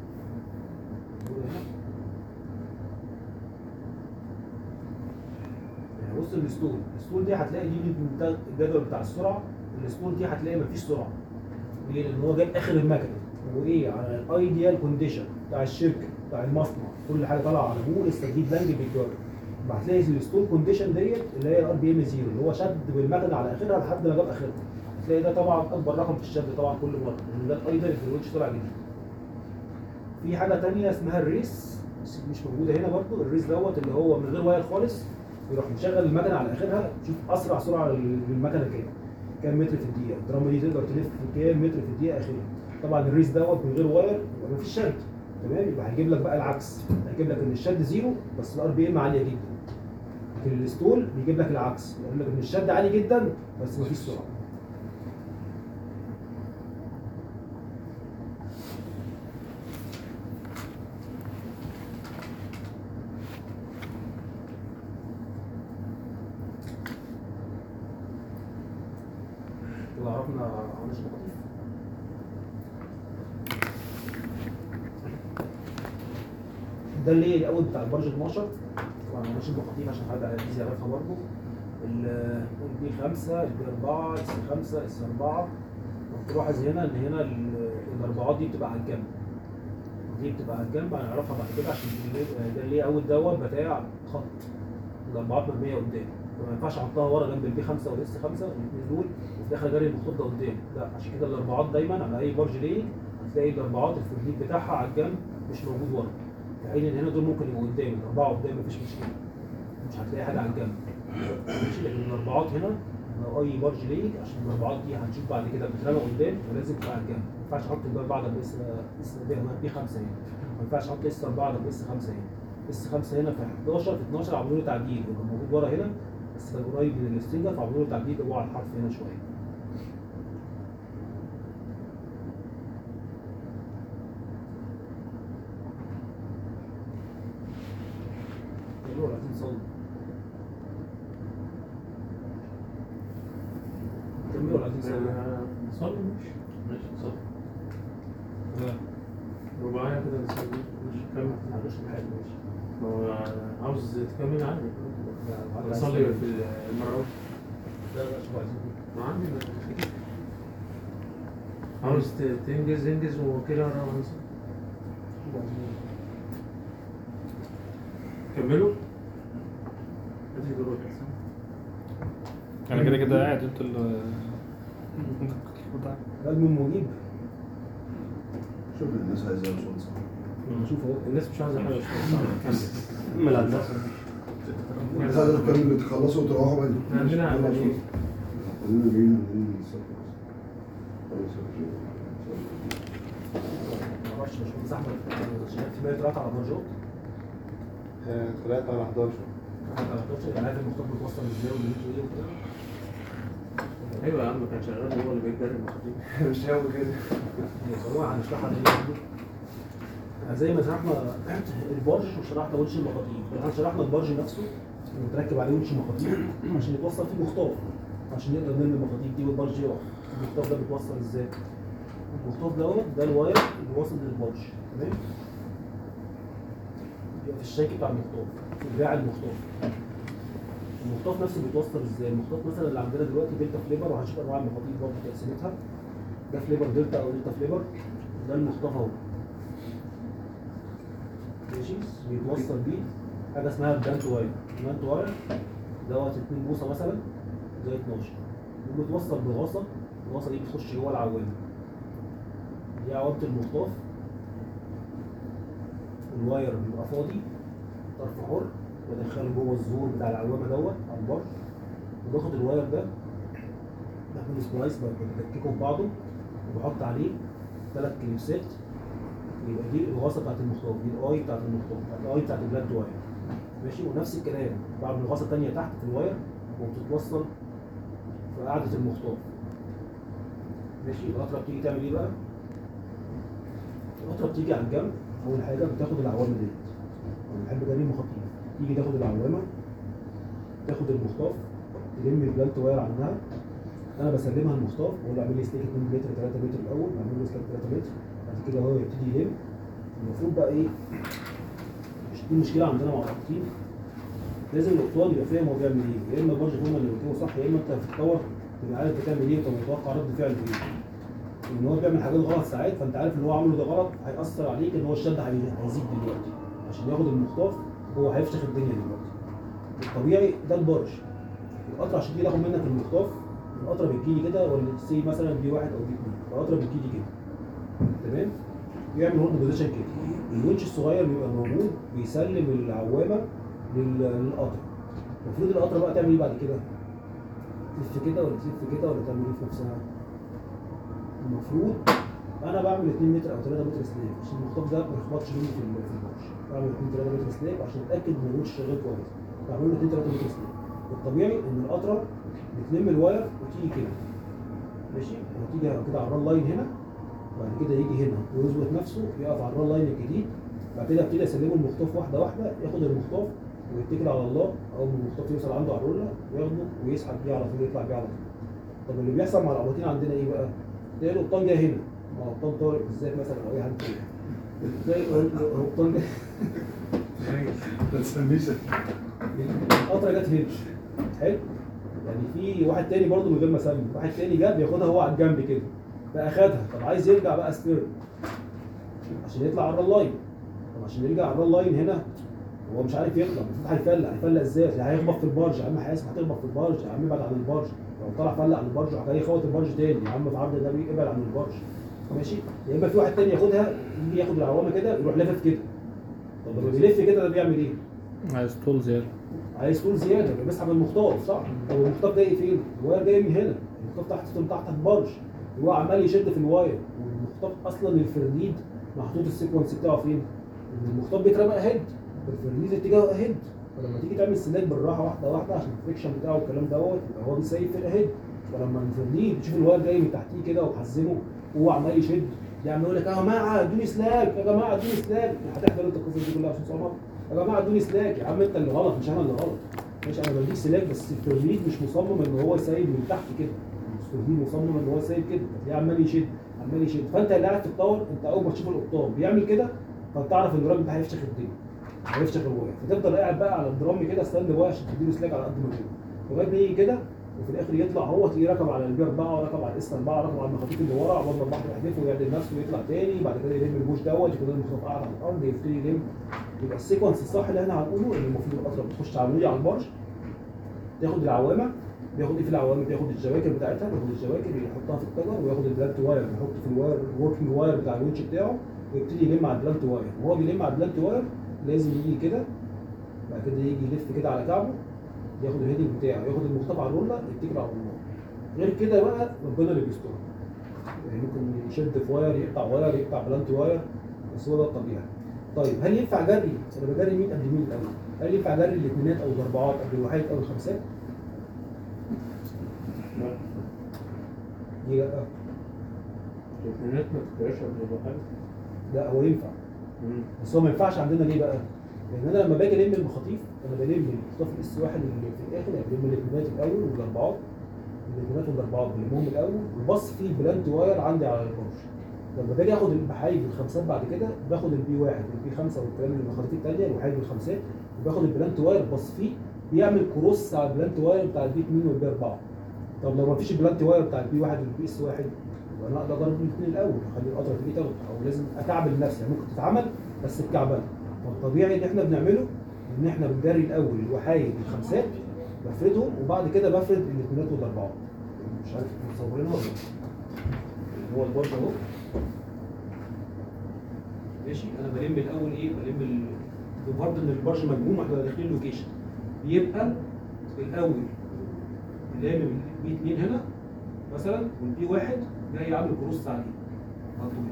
يعني بص الاسطول الاسطول دي هتلاقي دي من ده الجدول بتاع السرعه الاسطول دي هتلاقي مفيش سرعه ليه؟ لان هو جايب اخر المكنه وايه على الايديال كونديشن بتاع الشركه بتاع المصنع كل حاجه طالعه على ابوه لسه جديد بنج بيتجرب هتلاقي الستول كونديشن ديت اللي هي الار بي ام زيرو اللي هو شد بالمكنه على اخرها لحد ما جاب اخرها هتلاقي ده طبعا اكبر رقم في الشد طبعا كل مره لان ده الايديال في الويتش طلع جديد في حاجه تانية اسمها الريس بس مش موجوده هنا برضو الريس دوت اللي هو من غير واير خالص يروح مشغل المكنه على اخرها تشوف اسرع سرعه لل- للمكنه كام كام متر في الدقيقه الدراما دي تقدر تلف في كام متر في الدقيقه اخرها طبعا الريس دوت من غير واير يبقى مفيش شد تمام يبقى هيجيب لك بقى العكس هيجيب لك ان الشد زيرو بس الار بي ام عاليه جدا في الستول بيجيب لك العكس يقول لك ان الشد عالي جدا بس مفيش سرعه كده عرفنا عن الشبكة ده اللي الاول بتاع البرج 12 طبعا انا ماشي بخطيف عشان حد عايز يعرفها برضه البي 5 البي 4 اس 5 اس 4 تلاحظ هنا ان هنا ال- الاربعات دي بتبقى على الجنب دي بتبقى على الجنب هنعرفها بعد كده عشان دي اللي- ده اللي اول دوت بتاع خط الاربعات مرميه قدام فما ينفعش احطها ورا جنب البي 5 والاس 5 الاثنين دول وفي الاخر جري المخطوط ده قدام لا عشان كده الاربعات دايما على اي برج ليه هتلاقي الاربعات الفريد بتاعها على الجنب مش موجود ورا في حين ان هنا دول ممكن يبقوا قدام الاربعه قدام مفيش مشكله مش هتلاقي حاجه على الجنب ماشي لكن الاربعات هنا لو اي برج ليك عشان الاربعات دي هنشوف بعد كده بتترمى قدام فلازم تبقى على الجنب ما ينفعش احط الباب بعد بس اس بي 5 هنا ما ينفعش احط اس 4 ده اس 5 هنا اس 5 هنا في 11 في 12 عملوا له تعديل يبقى موجود ورا هنا بس كان قريب من الاستنجر فعملوا له تعديل هو على الحرف هنا شويه يلا ولا عايزين نصلي كملوا ولا عايزين نصلي نصلي ماشي ماشي صح رباعية كده نصلي ماشي كمل معلش بحاجه ماشي ما هو عاوز تكمل عادي لا، نصلي في المرة لا لا شوف عايزين ما عندي عاوز ت- تنجز انجز وكده نروح نصلي شوف عايزين كملوا هاتي دروك انا كده كده قاعد انت اللي انت بتاعك ده المهم مجيب شوف الناس عايزه وصول صح نشوف اهو الناس مش عايزة حاجة كمل على الناس الناس عايزه تكمل تخلصوا وتروحوا بدري عندنا عملية. كلنا جايين عاملين نصلي. خلاص، ما اعرفش مش من زحمه شغال في بيت رات على برجوت ثلاثة على 11 على 11 يعني عارف المختار بتوصل ازاي واللي ايه وكده ايوه يا عم كان شغال هو اللي بيتجرب المخاطيف مش قوي كده هو هنشرحها دي زي ما شرحنا البرج وشرحنا ونش المخاطيف احنا شرحنا البرج نفسه ومتركب عليه ونش مخاطيف عشان يتوصل فيه مخطاف عشان نقدر نرمي المخاطيف دي والبرج يقع المخطاف ده بيتوصل ازاي؟ المخطاف دوت ده الواير اللي واصل للبرج تمام؟ بيبقى في الشاكي بتاع المخطاف في دراع المخطاف المخطاف نفسه بيتوصل ازاي؟ المخطاف مثلا اللي عندنا دلوقتي دلتا فليبر وهنشوف انواع المخاطيف برضه تقسيمتها ده فليبر دلتا او دلتا فليبر ده المخطاف اهو ماشي بيتوصل بيه حاجه اسمها البلانت واير البلانت واير دوت 2 بوصه مثلا زي 12 وبتوصل بغاصه الغاصه دي بتخش جوه العوامه دي عوامه المخطاف الواير بيبقى فاضي طرف حر بدخله جوه الزور بتاع العوامه دوت على البر وباخد الواير ده بعمل سبلايس بفككه ببعضه وبحط عليه ثلاث كليبسات يبقى دي الغاصه بتاعت المخطاف دي الاي بتاعت المخطاف الاي بتاعت البلاد واير ماشي ونفس الكلام بعمل غاصه ثانيه تحت في الواير وبتتوصل في قاعده المخطاف ماشي القطره بتيجي تعمل ايه بقى؟ القطره بتيجي على الجنب اول حاجه بتاخد العوامه ديت انا بحب جري المخاطيف تيجي تاخد العوامه تاخد المخطاف تلم البلانت واير عنها انا بسلمها المخطاف بقول له اعمل لي ستيك 2 متر 3 متر الاول بعمل له ستيك 3 متر بعد كده هو يبتدي يلم المفروض بقى ايه مش دي مشكله عندنا مع التخطيط لازم الاسطوانه يبقى فاهم هو بيعمل ايه يا اما برج فهم اللي بيكتبه صح يا اما انت في التطور تبقى عارف بتعمل ايه وتبقى متوقع رد فعله ايه ان هو بيعمل حاجات غلط ساعات فانت عارف اللي هو عامله ده غلط هيأثر عليك ان هو الشد هي- هيزيد دلوقتي عشان ياخد المخطاف هو هيفشخ الدنيا دلوقتي الطبيعي ده البرج القطر عشان تيجي تاخد منك المخطاف القطره بتجيلي كده ولا سي مثلا دي واحد او دي اثنين القطره بتجيلي كده تمام بيعمل هولد بوزيشن كده الونش الصغير بيبقى موجود بيسلم العوامه لل- للقطر المفروض القطره بقى تعمل ايه بعد كده؟ تلف كده ولا تلف كده ولا تعمل ايه في نفسها؟ المفروض انا بعمل 2 متر او 3 متر سليب عشان المخطاف ده ما يخبطش مني في ال- في البوش بعمل 2 3 متر سليب عشان اتاكد ان الونش شغال كويس بعمل له 2 3 متر سليب الطبيعي ان القطره بتلم الواير وتيجي كده ماشي وتيجي كده على الران لاين هنا وبعد كده يجي هنا ويظبط نفسه يقف على الران لاين الجديد بعد كده ابتدي اسلمه المخطاف واحده واحده ياخد المخطاف ويتكل على الله اول ما المخطاف يوصل عنده على الروله وياخده ويسحب بيه على طول يطلع بيه على طول طب اللي بيحصل مع القباطين عندنا ايه بقى؟ تلاقي القبطان جاي هنا مع قبطان طارق بالذات مثلا او اي حد تاني تلاقي القبطان جاي ما تسميش القطره جت هنا حلو يعني في واحد تاني برضه من غير ما اسمي واحد تاني جاب بياخدها هو على الجنب كده فاخدها طب عايز يرجع بقى ستير عشان يطلع على الران لاين طب عشان يرجع على الران لاين هنا هو مش عارف يطلع المفروض هيفلق هيفلق ازاي؟ يعني هيخبط في البرج يا عم هيسمع هتخبط في البرج يا عم ابعد عن البرج لو طلع فلق عن البرج راح جاي يخبط البرج تاني يا عم في عرض النبي ابعد عن البرج ماشي يا اما في واحد تاني ياخدها يجي ياخد العوامه كده يروح لافف كده طب لما بيلف كده ده بيعمل ايه؟ عايز طول زياده عايز طول زياده يبقى بيسحب المخطاف صح؟ طب المخطاف جاي فين؟ الواير جاي من هنا المخطاف تحت من تحت البرج هو عمال يشد في الواير والمخطاف اصلا الفرنيد محطوط السيكونس بتاعه فين؟ ان المخطاف بيترمى اهيد الفرنيد اتجاهه اهيد فلما تيجي تعمل سلاك بالراحه واحده واحده عشان الفريكشن بتاعه والكلام دوت يبقى هو بيسيب في الاهيد فلما الفرنيد تشوف الواير جاي من تحتيه كده وحزمه وهو عمال يشد يعمل يقول لك يا جماعه ادوني سلاك يا جماعه ادوني سلاك هتحضر انت القصه دي كلها عشان صعبه يا جماعه ادوني سلاك يا عم انت اللي غلط مش انا اللي غلط ماشي انا بديك سلاك بس التورنيد مش مصمم ان هو يسيب من تحت كده التورنيد مصمم ان هو يسيب كده فتلاقيه عمال يشد عمال يشد فانت اللي قاعد تتطور انت اول ما تشوف القبطان بيعمل كده فتعرف ان الراجل ده هيفشخ الدنيا هيفشخ الواير فتفضل قاعد بقى على الدرام كده ستاند باي عشان تديله سلاك على قد ما تقدر لغايه ما يجي كده وفي الاخر يطلع هو تلاقيه ركب على البي 4 وركب على الاس 4 وركب على المخاطيف اللي ورا عقبال ما البحر يحدفه ويعدل نفسه ويطلع تاني بعد كده يلم البوش دوت يكون المخاطيف قاعد على الارض يبتدي يلم يبقى السيكونس الصح اللي احنا هنقوله ان المفروض القطره بتخش عموديه على البرج تاخد العوامه بياخد ايه في العوامه بياخد الجواكر بتاعتها بياخد الجواكر يحطها في التجر وياخد البلانت واير يحطه في الواير الوركينج واير بتاع الونش بتاعه ويبتدي يلم على البلانت واير وهو بيلم على البلانت واير لازم يجي كده بعد كده يجي يلف كده على كعبه ياخد الهيدنج بتاعه ياخد المخطف على الروله يتكل على الله غير كده بقى ربنا اللي بيستر يعني ممكن يشد في واير يقطع واير يقطع بلانت واير بس هو ده الطبيعي طيب هل ينفع جري انا بجري مين قبل مين الاول هل ينفع جري الاثنينات او الاربعات قبل الوحيد او الخمسات ليه لا؟ الاثنينات ما تبقاش قبل حاجه لا هو ينفع بس هو ما ينفعش عندنا ليه بقى؟ لان انا لما باجي الم المخاطيف انا بلم المخطاف الاس واحد اللي في الاخر يعني بلم الاثنينات الاول والاربعات الاثنينات والاربعات بلمهم الاول وبص في بلانت واير عندي على البرش لما باجي اخد البحايج الخمسات بعد كده باخد البي واحد والبي خمسه والكلام اللي المخاطيف الثانيه الوحيد والخمسات وباخد البلانت واير بص فيه بيعمل كروس على البلانت واير بتاع البي 2 والبي 4 طب لو ما فيش البلانت واير بتاع البي واحد والبي اس واحد يبقى انا اقدر اضرب الاثنين الاول اخلي القطره تيجي تاخد او لازم اكعبل نفسي يعني ممكن تتعمل بس بكعبله فالطبيعي اللي احنا بنعمله ان احنا بنجري الاول الوحايد الخمسات بفردهم وبعد كده بفرد الاثنينات والاربعات مش عارف متصورينها ولا لا؟ هو البرج اهو ماشي انا بلم الاول ايه بلم ال... بفرض ان البرج مجموع احنا داخلين لوكيشن يبقى الاول لامم البي 2 هنا مثلا والبي واحد جاي عامل كروس عليه على طول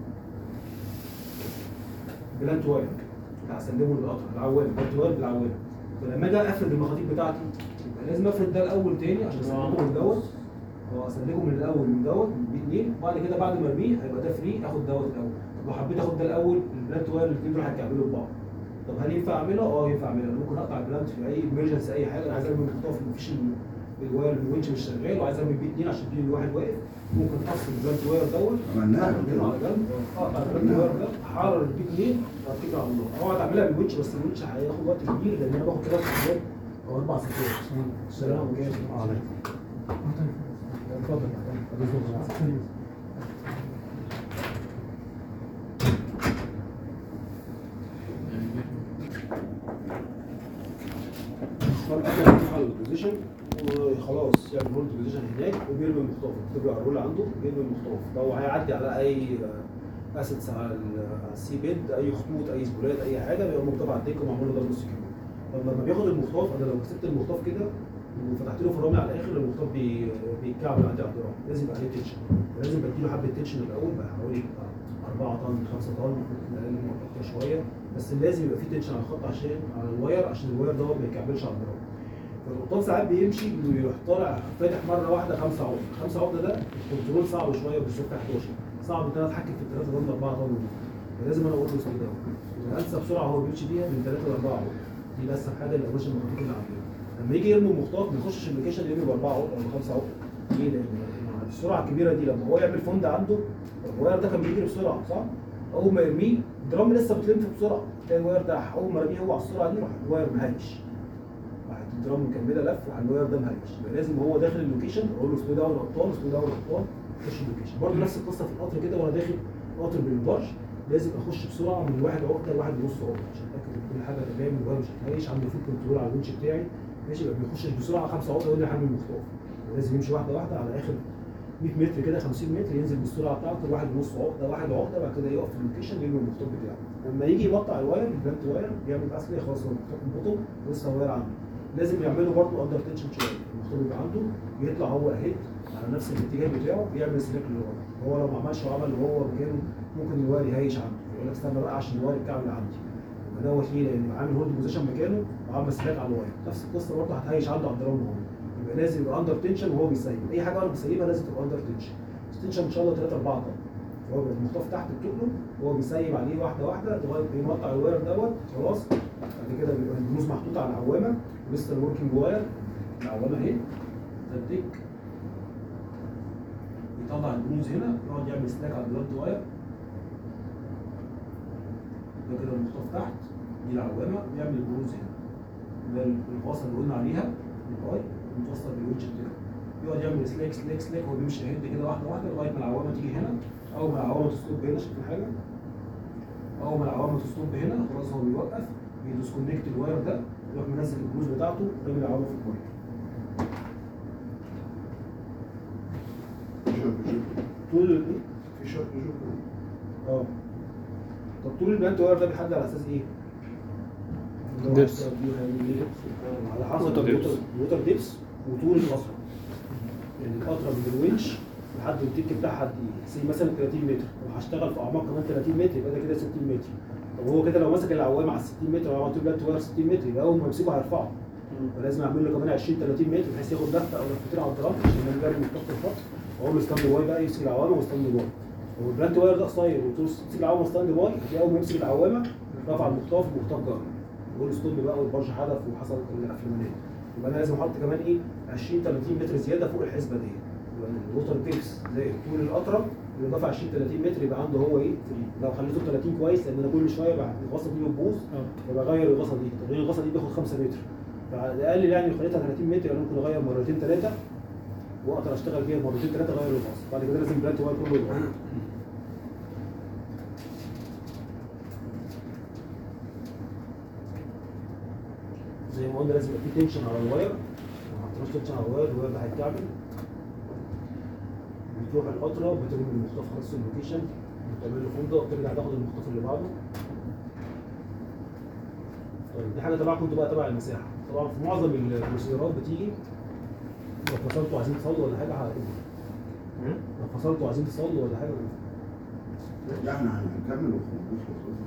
بلانت واير بتاع سلمه للقطر العوامه بلانت واير بالعوامه فلما اجي افرد المخاطيف بتاعتي يبقى لازم افرد ده الاول تاني عشان اسلكه من دوت اه اسلكه من الاول من دوت من بي 2 وبعد كده بعد ما ارميه هيبقى ده فري اخد دوت الاول طب لو حبيت اخد ده الاول البلانت واير الاثنين دول هيتكعبلوا ببعض طب هل ينفع اعملها؟ اه ينفع اعملها أنا ممكن اقطع البلانت في اي ايمرجنسي اي حاجه انا عايز ارمي مخطوف مفيش ال- الواير الونش مش شغال وعايز ارمي بي 2 عشان البي واحد واقف ممكن افصل البلانت واير دوت عملناها أعمل قبل كده كده. على جنب اقطع البلانت واير ده احرر البي 2 واتكل على الله اقعد اعملها بالونش بس الونش هياخد وقت كبير لان انا باخد ثلاث ساعات او اربع ساعات السلام عليكم اتفضل اتفضل. طب احنا بنروح على البوزيشن وخلاص يعمل هولد بوزيشن هناك وبيرمي المخطوف بتبقى الرول عنده بيرمي المخطوف لو هيعدي على اي اسيتس على ال- على السي بيد اي خطوط اي سبولات اي حاجه بيبقى المخطوف على الديك ومعمول له ضرب سكيور طب لما بياخد المخطوف انا لو مسكت المخطوف كده وفتحت له فرامل على الاخر المخطوف بي- بيتكعبل عندي على الدرام لازم يبقى عليه تنشن لازم بديله حبه تنشن الاول بقى حوالي 4 طن 5 طن ممكن اقل ممكن اكتر شويه بس لازم يبقى في تنشن على الخط عشان على الواير عشان الواير دوت ما يتكعبلش على الدرام فالقبطان ساعات بيمشي ويروح طالع فاتح مره واحده خمسه عقده، خمسه عقده ده الكنترول صعب شويه بالسكه 11 صعب ان انا اتحكم في الثلاثه دول 4 طن دول فلازم انا اقول له اسمه ده الانسب بسرعه هو بيمشي بيها من 3 ل 4 عقده دي بس حاجه اللي ماشي المخطوط اللي عندنا لما يجي يرمي المخطوط ما يخشش اللوكيشن يرمي باربعه عقده او بخمسه عقده ليه؟ لان مع السرعه الكبيره دي لما هو يعمل فند عنده الواير ده كان بيجري بسرعه صح؟ اول ما يرميه الدرام لسه بتلف بسرعه تلاقي الواير ده اول ما رميه هو على السرعه دي راح الواير مهيش راحت الدرام مكمله لف وعلى الواير ده مهيش يبقى لازم هو داخل اللوكيشن اقول له سلو داون الابطال سلو داون الابطال خش اللوكيشن برضه نفس القصه في القطر كده وانا داخل قطر بالبرج لازم اخش بسرعه من واحد عقده لواحد ونص عقده عشان اتاكد ان كل حاجه تمام الواير مش هتهيش عندي فيه كنترول على الونش بتاعي ماشي يبقى ما بيخشش بسرعه خمسه عقده يقول لي حامل مخطوف لازم يمشي واحده واحده على اخر 100 متر كده 50 متر ينزل بالسرعه بتاعته واحد ونص عقده واحد عقده بعد كده يقف في اللوكيشن يرمي المخطوط بتاعه لما يجي يقطع الواير البلانت واير بيعمل اصلي خلاص هو المخطوط انبطل لسه الواير عنده لازم يعملوا برضه اندر تنشن شويه المخطوط اللي عنده بيطلع هو اهيد على نفس الاتجاه بتاعه بيعمل سليك لورا هو لو ما عملش وعمل اللي هو مكانه ممكن الواير يهيش عنده يقول لك استنى بقى عشان الواير الكعب اللي عندي يبقى دوت ليه لان عامل هولد بوزيشن مكانه وعامل سلاك على الواير نفس القصه برضه هتهيش عنده على الدرام هو يبقى لازم يبقى اندر تنشن وهو بيسيب اي حاجه انا بسيبها لازم تبقى اندر تنشن التنشن ان شاء الله 3 4 طن هو بيبقى المخطوف تحت بتقله وهو بيسيب عليه واحده واحده لغايه ما يقطع الواير دوت خلاص بعد كده بيبقى البنوز محطوطه على العوامه ولسه الوركينج واير العوامه اهي تديك يطلع البنوز هنا يقعد يعمل سلاك على البلاد واير ده كده المخطوف تحت دي العوامه بيعمل البنوز هنا ده الفاصل اللي قلنا عليها الاي متوصل بالويتش بتاعه يقعد يعمل سلاك سلاك سلاك هو بيمشي يهد كده واحده واحده لغايه ما العوامه تيجي هنا اول ما العوامه تستوب هنا شايفين حاجه اول ما العوامه تستوب هنا خلاص هو بيوقف بيديسكونكت الواير ده يروح منزل الجلوز بتاعته رامي العوامه في الواير شوف شوف طول الايه؟ في شوف شوف اه طب طول البلانت واير ده بيحدد على اساس ايه؟ دبس. على حسب ووتر ديبس. الووتر- الووتر ديبس وطول القطره يعني القطره من الونش لحد التيك بتاعها قد ايه؟ زي مثلا 30 متر لو هشتغل في اعماق كمان 30 متر يبقى ده كده 60 متر طب هو كده لو مسك العوامه على 60 متر وعملت له بلانت واير 60 متر يبقى اول ما يمسكه هيرفعه فلازم اعمل له كمان 20 30 متر بحيث ياخد لفه او لفتين على الدرام عشان ما يجري من تحت الخط واقول له ستاند باي بقى يمسك العوامه وستاند باي هو البلانت واير ده قصير وقلت له تمسك العوامه ستاند باي هتلاقي اول ما يمسك العوامه رفع المخطاف المخطاف جرى يقول له ستوب بقى والبرج حدف وحصل الافلامانيه يبقى انا لازم احط كمان ايه 20 30 متر زياده فوق الحسبه دي يبقى الوتر تيبس زي طول القطره بالاضافه 20 30 متر يبقى عنده هو ايه فري لو خليته 30 كويس لان انا كل شويه بعد الغصه دي بتبوظ يبقى اغير الغصه دي تغيير الغصه دي بياخد 5 متر فاقل يعني لو خليتها 30 متر يعني ممكن اغير مرتين ثلاثه واقدر اشتغل بيها مرتين ثلاثه اغير الغصه بعد كده لازم بلانت واير كله يتغير زي ما قلنا لازم يبقى في تنشن على الواير ما حطيناش تنشن على الواير الواير ده هيتكعبل بتروح القطره بترمي المخطاف في نفس اللوكيشن بتعمل له فندق ترجع تاخد المخطاف اللي بعده طيب دي حاجه تبعكم انتوا بقى تبع المساحه طبعا في معظم البروسيدرات بتيجي لو فصلتوا عايزين تصلوا ولا حاجه هتقول لو فصلتوا عايزين تصلوا ولا حاجه لا احنا هنكمل ونخلص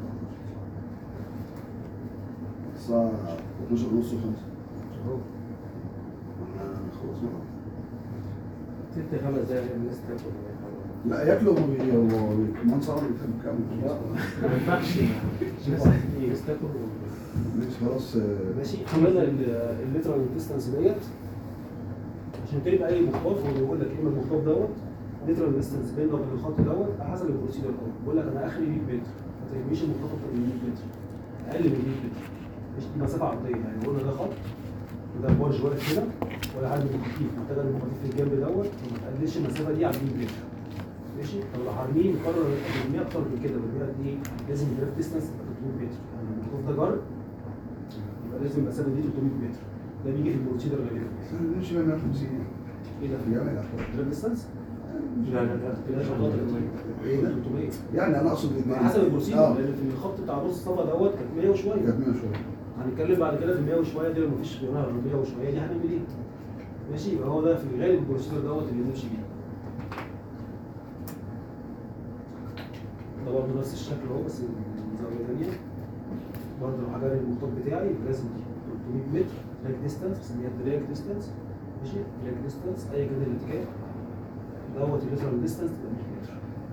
الساعة 12 ونص وخمسة اهو احنا خلصنا ست خمس دقايق الناس تاكل لا ياكلوا وما بي هو بي- كمان صار بيكمل ما ينفعش الناس تاكل ماشي خلاص آه، ماشي عملنا الليترال ديستانس ديت عشان تبقى اي مخطاف هو بيقول لك ايه المخطاف دوت ليترال ديستانس بينه وبين الخط دوت على حسب البروسيدر دوت بيقول لك انا اخري 100 متر ما ترميش المخطاف اكتر من 100 متر اقل من 100 متر مش دي مسافه عرضيه يعني قلنا ده خط وده برج واقف هنا ولا حد مخاطيف محتاج المخاطيف في الجنب دوت وما تقللش المسافه دي عن 100 متر ماشي طب لو هرميه مقرر ارميه اكتر من كده برميه قد ايه؟ لازم الدراف ديستانس يبقى 300 متر يعني المخطاف ده جر يبقى لازم المسافه دي 300 متر ده بيجي في البروسيدر غالبا احنا نمشي بقى 150 ايه ده؟ في جامع الأحوال. الدراف ديستانس؟ لا لا لا كده شغال 300 ايه ده؟ 300 يعني انا اقصد على حسب البروسيدر اه لان في الخط بتاع نص الصفا دوت كانت 100 وشويه كانت 100 شوية هنتكلم بعد كده في 100 وشويه دي لو مفيش غيرها غير 100 وشويه دي هنعمل ايه؟ ماشي يبقى هو ده في الغالب البروسيدر دوت اللي نمشي بيه. ده برضه نفس الشكل اهو بس من زاويه ثانيه. برضه لو هجري المخطوط بتاعي يبقى لازم 300 متر دراج ديستانس بسميها دراج ديستانس ماشي دراج ديستانس ايا كان الاتجاه دوت الليترال ديستانس تبقى 100 متر.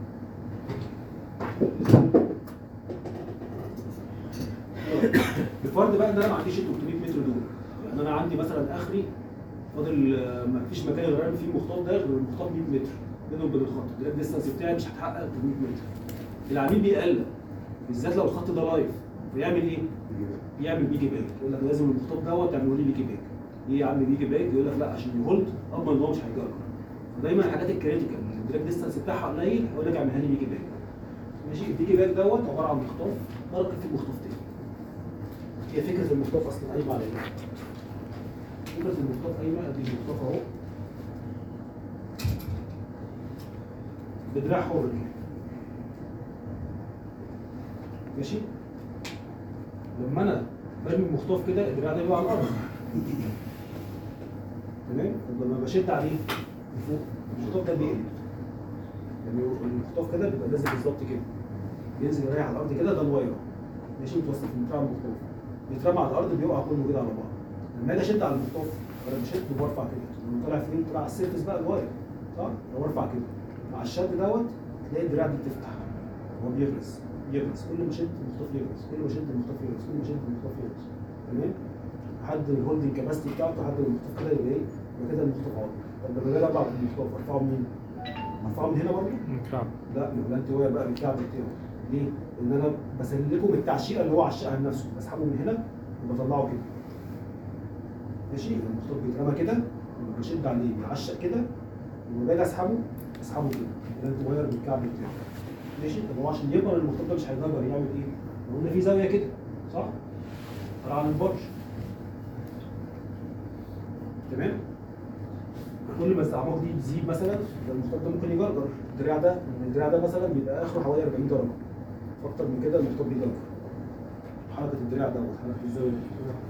بفرض بقى ان انا ما عنديش ال 300 متر دول يعني انا عندي مثلا اخري فاضل آه، ما فيش مكان غير أعمل فيه المخطاط ده غير المخطاط 100 متر بينه وبين الخط ده الديستانس بتاعي مش هتحقق 300 متر العميل بيقلق بالذات لو الخط ده لايف بيعمل ايه؟ بيعمل بيجي باك يقول لك لازم المخطاط دوت تعملوا لي بيجي باك ليه يا عم بيجي باك يقول لك لا عشان يهولد اضمن ان هو مش هيجرب فدايما الحاجات الكريتيكال اللي الدراج ديستانس بتاعها قليل هقول لك اعملها لي بيجي باك ماشي البيجي باك دوت عباره عن مخطاف بركب فيه مخطاف تاني هي فكره المخطاف اصلا قايمه على ايه؟ فكره المخطاف قايمه ادي المخطاف اهو بدراع حر كده ماشي لما انا برمي المخطاف كده الدراع ده بيقع على الارض تمام طب لما بشد عليه لفوق المخطاف ده بيقلب يعني المخطاف كده بيبقى نازل بالظبط كده بينزل يريح على الارض كده ده الواير ماشي متوسط في دراع المخطاف بيترمى على الارض بيقع كله كده على بعض لما اجي اشد على المخطاف انا بشد وبرفع كده لما طالع فين طالع على السيرفس بقى الواير صح؟ لو برفع كده مع الشد دوت تلاقي الدراع دي بتفتح هو بيغرس يغرس كل ما شد المخطاف يغرس كل ما شد المخطاف يغرس كل ما شد المخطاف يغرس تمام حد الهولدنج كاباسيتي بتاعته حد المخطاف كده يبقى ايه يبقى كده المخطاف عالي طب لما باجي ابعت المخطاف ارفعه منين؟ ارفعه من هنا برضه؟ كعب لا يبقى انت واقع بقى بالكعب بتاعه ليه؟ ان انا بسلكه من التعشيقه اللي هو عشقها لنفسه بسحبه من هنا وبطلعه كده ماشي المخطوط بيترمى كده لما بشد عليه بيعشق كده ولما باجي اسحبه اسحبه كده يبقى انت واير بالكعب بتاعه ماشي طب هو عشان يكبر المخطوط ده مش هيجبر يعمل ايه؟ لو قلنا في زاويه كده صح؟ طالعه عن البرج تمام؟ كل ما الاعماق دي بتزيد مثلا يبقى المخطط ده ممكن يجرجر الدراع ده الدراع ده مثلا بيبقى اخره حوالي 40 درجه اكتر من كده المخطط بيجرجر حركه الدراع دوت حركه الزاويه دي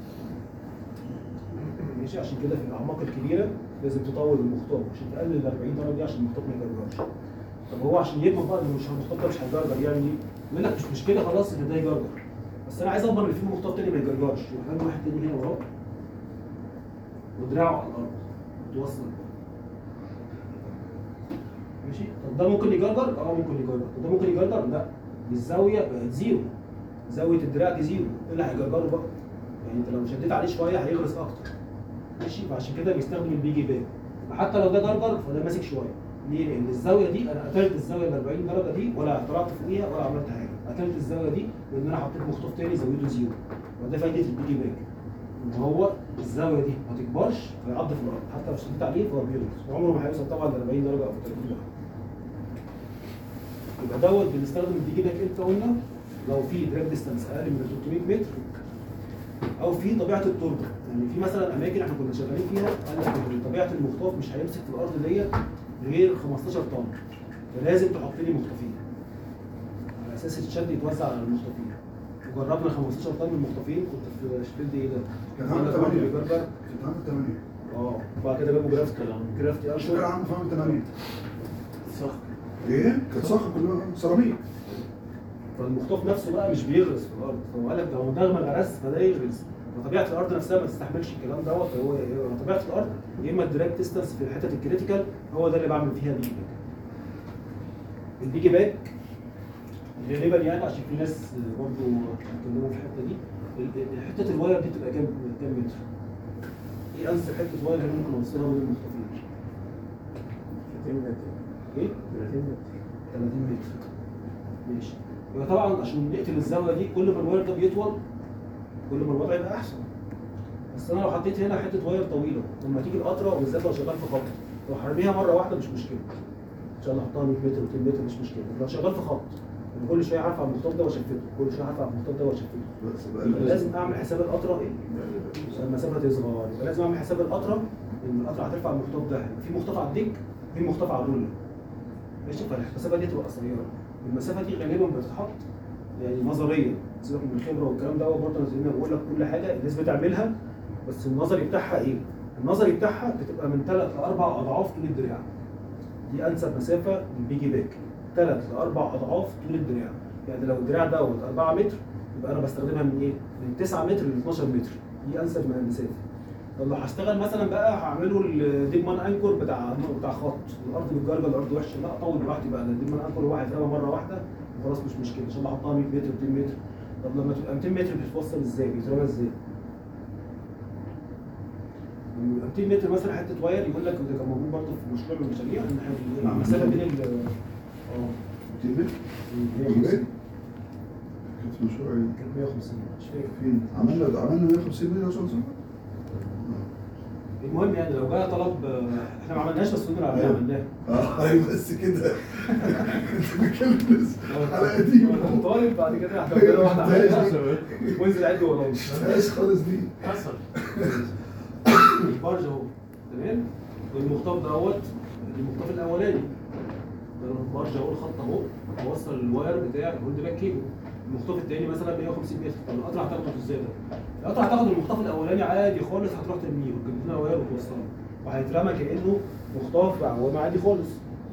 ماشي عشان كده في الاعماق الكبيره لازم تطول المخطاط عشان تقلل ال 40 درجه دي عشان المخطاط ما يجرجرش طب هو عشان يضمن بقى ان مش المخطاط ده مش هيجرجر يعمل ايه؟ يقول لك مش مشكله خلاص ان ده يجرجر بس انا عايز اضمن ان في مخطاط تاني ما يجرجرش يبقى لازم واحد تاني هنا وراه ودراعه على الارض توصل ماشي طب ده ممكن يجرجر اه ممكن يجرجر طب ده ممكن يجرجر لا الزاويه بقت زيرو زاويه الدراع دي زيرو ايه اللي هيجرجره بقى يعني انت لو شديت عليه شويه هيغرس اكتر ماشي فعشان كده بيستخدم البيجي باك حتى لو ده جرجر فده ماسك شويه ليه؟ لان الزاويه دي انا قتلت الزاويه ال 40 درجه دي ولا طلعت فوقيها ولا عملت حاجه قتلت الزاويه دي بان انا حطيت مخطوف تاني زاويته زيرو وده فايده البيجي باك ان هو الزاويه دي ما تكبرش فيعض في الارض حتى لو شديت عليه فهو بيغرس وعمره ما هيوصل طبعا ل 40 درجه او 30 درجه يبقى دوت بنستخدم البيجي باك امتى قلنا لو في دراج ديستانس اقل من 300 متر او في طبيعه التربه يعني في مثلا اماكن احنا كنا شغالين فيها قال لك إن طبيعه المخطاف مش هيمسك في الارض ديت غير 15 طن فلازم تحط لي مخطفين على اساس الشد يتوزع على المخطفين وجربنا 15 طن من المخطفين كنت في شفيلد ايه ده؟ كان عندك عامل برضه 8 بيجرجر كان عامل 8 اه وبعد كده جابوا جرافت جرافتي مش فاكر انشر عامل فاهم 8 صح ايه؟ كانت صخر كلها سيراميك فالمخطوف نفسه بقى مش بيغرس في الارض فهو قال لك ده هو ده ما غرس فده يغرس فطبيعه الارض نفسها ما تستحملش الكلام دوت فهو هو طبيعه الارض يا اما الدراج ديستانس في الحتت الكريتيكال هو ده اللي بعمل فيها بيجي باك البيجي باك غالبا يعني عشان في ناس برضه اتكلموا في الحته دي ال- ال- حته الواير دي بتبقى كام كام متر؟ ايه انسب حته واير اللي ممكن اوصلها بين المخطوفين؟ 30 متر ايه؟ 30 متر 30 متر ماشي يبقى طبعا عشان نقتل الزاويه دي كل ما الواير ده بيطول كل ما الوضع يبقى احسن بس انا لو حطيت هنا حته واير طويله لما تيجي القطره وبالذات لو شغال في خط لو هرميها مره واحده مش مشكله ان شاء الله احطها 100 متر 200 متر مش مشكله لو شغال في خط يعني كل شويه هرفع المخطوط ده واشفته كل شويه هرفع المخطوط ده واشفته بس بقى يبقى لازم اعمل حساب القطره ايه؟ عشان المسافه تصغر يبقى لازم اعمل حساب القطره ان القطره هترفع المخطوط ده يبقى في مخطوط على الديك في مخطوط على الرولر ماشي فالمسافه دي تبقى قصيره المسافه دي غالبا بتتحط يعني نظريا سيبك من الخبره والكلام ده برضه انا زي ما بقول لك كل حاجه الناس بتعملها بس النظري بتاعها ايه؟ النظري بتاعها بتبقى من ثلاث لاربع اضعاف طول الدراع دي انسب مسافه للبيجي باك ثلاث لاربع اضعاف طول الدراع يعني لو الدراع دوت 4 متر يبقى انا بستخدمها من ايه؟ من 9 متر ل 12 متر دي انسب من المسافه طب لو هشتغل مثلا بقى هعمله الديب مان انكور بتاع بتاع خط الارض بتجرجر الارض وحشه لا اطول براحتي بقى الديب مان انكور هو هيترمى مره واحده وخلاص مش مشكله ان شاء الله احطها 100 متر 200 متر طب لما تبقى 200 متر بتتوصل ازاي؟ بيترمى ازاي؟ لما يبقى 200 متر مثلا حته واير يقول لك وده كان موجود برضه في مشروع من المشاريع ان إحنا نعم. المسافه بين ال اه تيجي 150 كانت في مشروع ايه؟ كانت 150 مش فاكر فين؟ عملنا عملنا 150 مليون عشان صح؟ المهم يعني لو جاء طلب آه، احنا ما عملناش بس قلنا أيوة. عملناه اه ايوه بس كده انت بتتكلم لسه الحلقه دي طالب بعد كده هتعمل واحده ما عليها شفتهاش وانزل عد وراهم ما شفتهاش خالص دي حصل البرج اهو تمام والمخطاف دوت المخطاف الاولاني ده البرج اهو الخط اهو وصل الواير بتاع الهولد باك كيبل المخطاف الثاني مثلا 150 متر طب القطر هتاخده ازاي ده؟ القطر هتاخد المخطاف الاولاني عادي خالص هتروح ترميه وتجيب لنا واير وتوصله وهيترمى كانه مخطاف بعوامه عادي خالص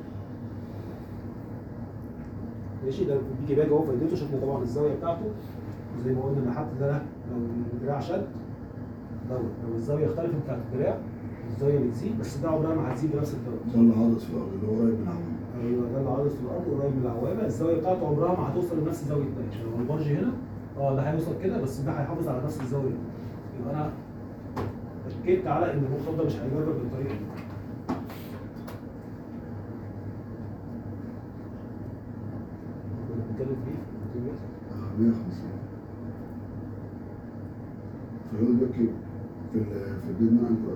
ماشي ده بيجي باج اهو فايدته شفنا طبعا الزاويه بتاعته زي ما قلنا ان حتى ده لو الدراع شد دوت لو الزاويه اختلفت بتاعت الدراع الزاويه بتزيد بس ده عمرها ما هتزيد بنفس الدرجه ده اللي عاضس في الارض اللي هو قريب من العوام ايوه ده اللي عارض في الارض قريب من العوامه الزاويه بتاعته عمرها ما هتوصل لنفس زاويه ده يعني لو البرج هنا اه ده هيوصل كده بس ده هيحافظ على نفس الزاويه يبقى انا اكدت على ان المخطط ده مش هيجرب بالطريقه دي كنا بنتكلم فيه في متر. آه، 150 في الهول باك كيبل في ال في البيت من انكر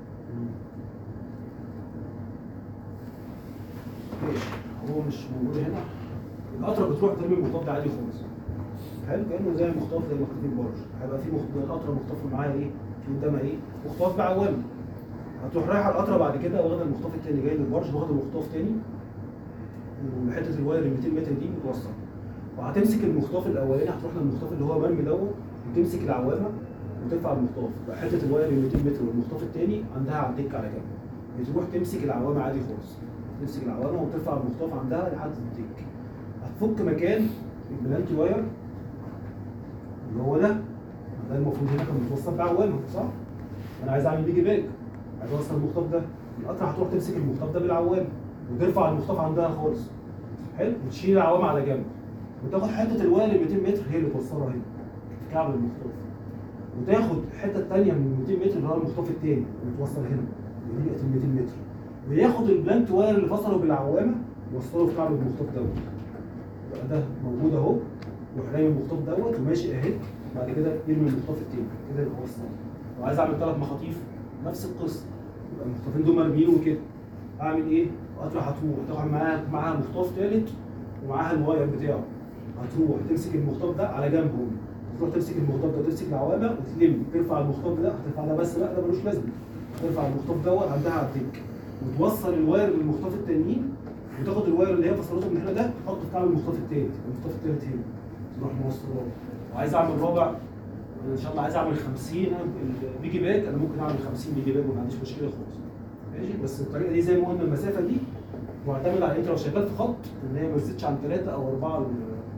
ماشي هو مش موجود هنا القطره بتروح ترمي المخطاف ده عادي خالص حلو كانه زي مخطاف زي مخطاف البرج هيبقى في مخ- القطره مخطاف معاها ايه في قدامها ايه مخطاف بعوامه هتروح رايحه القطره بعد كده واخده المخطاف التاني جاي للبرج واخده مخطاف تاني وحته الواير ال 200 متر دي متوصل وهتمسك المخطاف الاولاني هتروح للمخطاف اللي هو مرمي دوت وتمسك العوامه وترفع المخطاف بقى حته الواير ال 200 متر والمخطاف التاني عندها على الدكه على جنب بتروح تمسك العوامه عادي خالص تمسك العوامه وترفع المخطاف عندها لحد الدك هتفك مكان البلانتي واير اللي هو ده ده المفروض هنا كان متوصل بعوامه صح؟ انا عايز اعمل بيجي باك عايز اوصل المخطاف ده القطر هتروح تمسك المخطاف ده بالعوامه وترفع المخطاف عندها خالص حلو وتشيل العوامه على جنب وتاخد حته الواير ال 200 متر هي اللي توصلها هنا في كعب المخطاف وتاخد الحته الثانيه من 200 متر اللي هو المخطاف الثاني وتوصل هنا دي بقت ال 200 متر وياخد البلانت واير اللي فصله بالعوامه يوصله في كعب المخطاف دوت يبقى ده موجود اهو يروح رايم المخطاف دوت وماشي اهي بعد كده يرمي المخطاف التاني كده يبقى وصل وعايز اعمل ثلاث مخاطيف نفس القصه يبقى المخطافين دول مرميين وكده اعمل ايه؟ قطره هتروح تاخد معاها معاها مخطاف ثالث ومعاها الواير بتاعه هتروح تمسك المخطاف ده على جنب هو تروح تمسك المخطاف ده تمسك العوامه وتلم ترفع المخطاف ده هترفع ده بس لا ده ملوش لازمه ترفع المخطاف دوت عندها على الديك وتوصل الواير بالمخطاف التانيين وتاخد الواير اللي هي فصلته من هنا ده تحطه في كعب المخطاف التالت المخطاف التالت هنا تروح موصله وعايز اعمل رابع أنا ان شاء الله عايز اعمل 50 بيجي باك انا ممكن اعمل 50 بيجي باك وما عنديش مشكله خالص ماشي بس الطريقه دي زي ما قلنا المسافه دي معتمد على انت لو شغال في خط ان هي ما تزيدش عن ثلاثه او اربعه ال-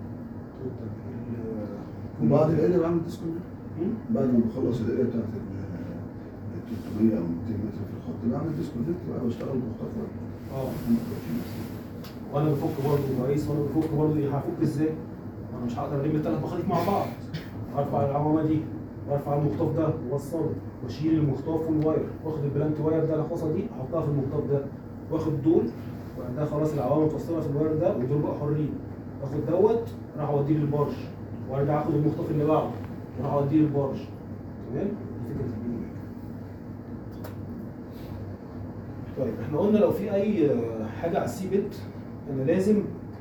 ال- وبعد الاريا بعمل ديسكونكت مم؟ بعد ما بخلص الاريا بتاعت ال 300 او 200 متر في الخط بعمل ديسكونكت بقى بشتغل مخطفات اه وانا بفك برضه كويس وانا بفك برضه إيه، هفك ازاي؟ انا مش هقدر الم الثلاث مخاطيف مع بعض ارفع العوامه دي وارفع المخطاف ده واوصله واشيل المخطاف والواير واخد البلانت واير ده الخاصه دي احطها في المخطاف ده واخد دول وبعدها خلاص العوامه متوصله في الواير ده ودول بقى حرين اخد دوت راح اوديه للبارج وارجع اخد المخطاف اللي بعده وراح اوديه للبارج تمام؟ دي فكره البيجي باك. طيب احنا قلنا لو في اي آه، حاجه على السي بيت انا لازم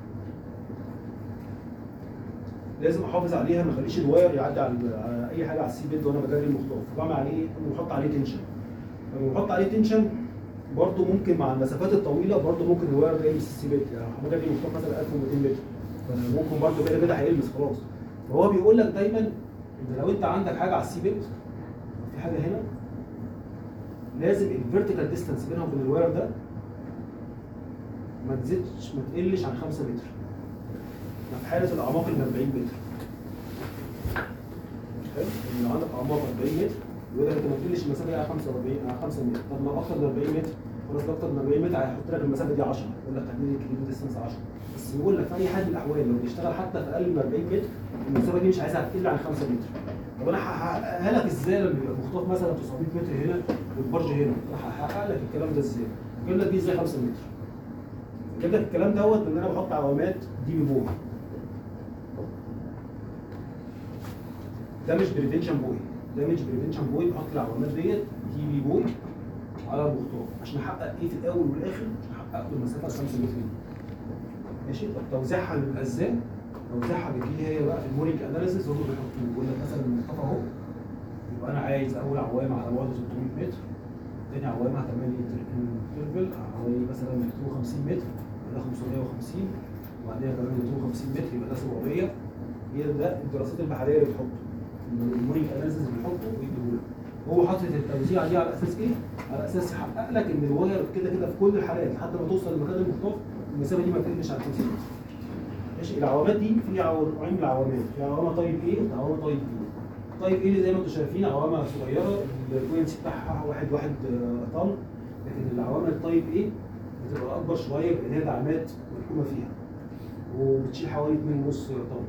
لازم احافظ عليها ما اخليش الواير يعدي على على اي حاجه على السي بيد وانا بجري المخطاف بعمل عليه ايه؟ بحط عليه تنشن لما بحط عليه تنشن برضه ممكن مع المسافات الطويله برضه ممكن الواير ده يلمس السي بيد يعني بجري المخطاف مثلا 1200 متر فأنا ممكن برضه كده كده هيلمس خلاص فهو بيقول لك دايما ان لو انت عندك حاجه على السي بيد في حاجه هنا لازم الفيرتيكال ديستانس بينها وبين الواير ده ما تزيدش ما تقلش عن 5 متر ده في حاله الاعماق ال 40 متر حلو لو عندك اعماق 40 متر يقول لك انت ما تقلش المسافه دي على 45 على 5 متر طب لو اكتر من 40 متر خلاص لو اكتر من 40 متر هيحط لك المسافه دي 10 يقول لك خلي لي كيلو ديستانس 10 بس يقول لك في اي حال من الاحوال لو بيشتغل حتى في اقل من 40 متر المسافه دي مش عايزها تقل عن 5 متر طب انا هحققها لك ازاي لما يبقى المخطاف مثلا 900 متر هنا والبرج هنا هحقق لك الكلام ده ازاي؟ اجيب لك دي ازاي 5 متر اجيب لك الكلام دوت بان انا بحط علامات دي ببوي ده مش بريفنشن بوي ده مش بريفنشن بوي بحط العلامات ديت دي بي بوي على المخطاف عشان احقق ايه في الاول والاخر عشان احقق له المسافه 5 متر دي ماشي طب توزيعها بيبقى ازاي؟ توزيعها بتجي هي بقى الموريك اناليسيس هم بيحطوه يقول لك مثلا المخطاف اهو يبقى انا عايز اول عوامه على بعد 600 متر تاني عوامه هتعمل لي انترفل حوالي مثلا 250 متر يبقى ده 550 وبعدين كمان 250 متر يبقى ده 700 هي ده الدراسات البحريه اللي بتحطه الموريك اناليسيس بيحطه ويديه لك هو حاطط التوزيع دي على اساس ايه؟ على اساس يحقق لك ان الواير كده كده في كل الحالات لحد ما توصل لمكان المخطاف المسافه دي ما تقلش عن 50 متر ماشي العوامات دي في عو- نوعين من العوامات في عوامه طيب ايه وعوامه طيب بي طيب ايه اللي زي ما انتم شايفين عوامه صغيره الفريكونسي بتاعها واحد واحد آه، طن لكن العوامه الطيب ايه بتبقى اكبر شويه لان هي دعامات مركوبه فيها وبتشيل حوالي 2.5 طن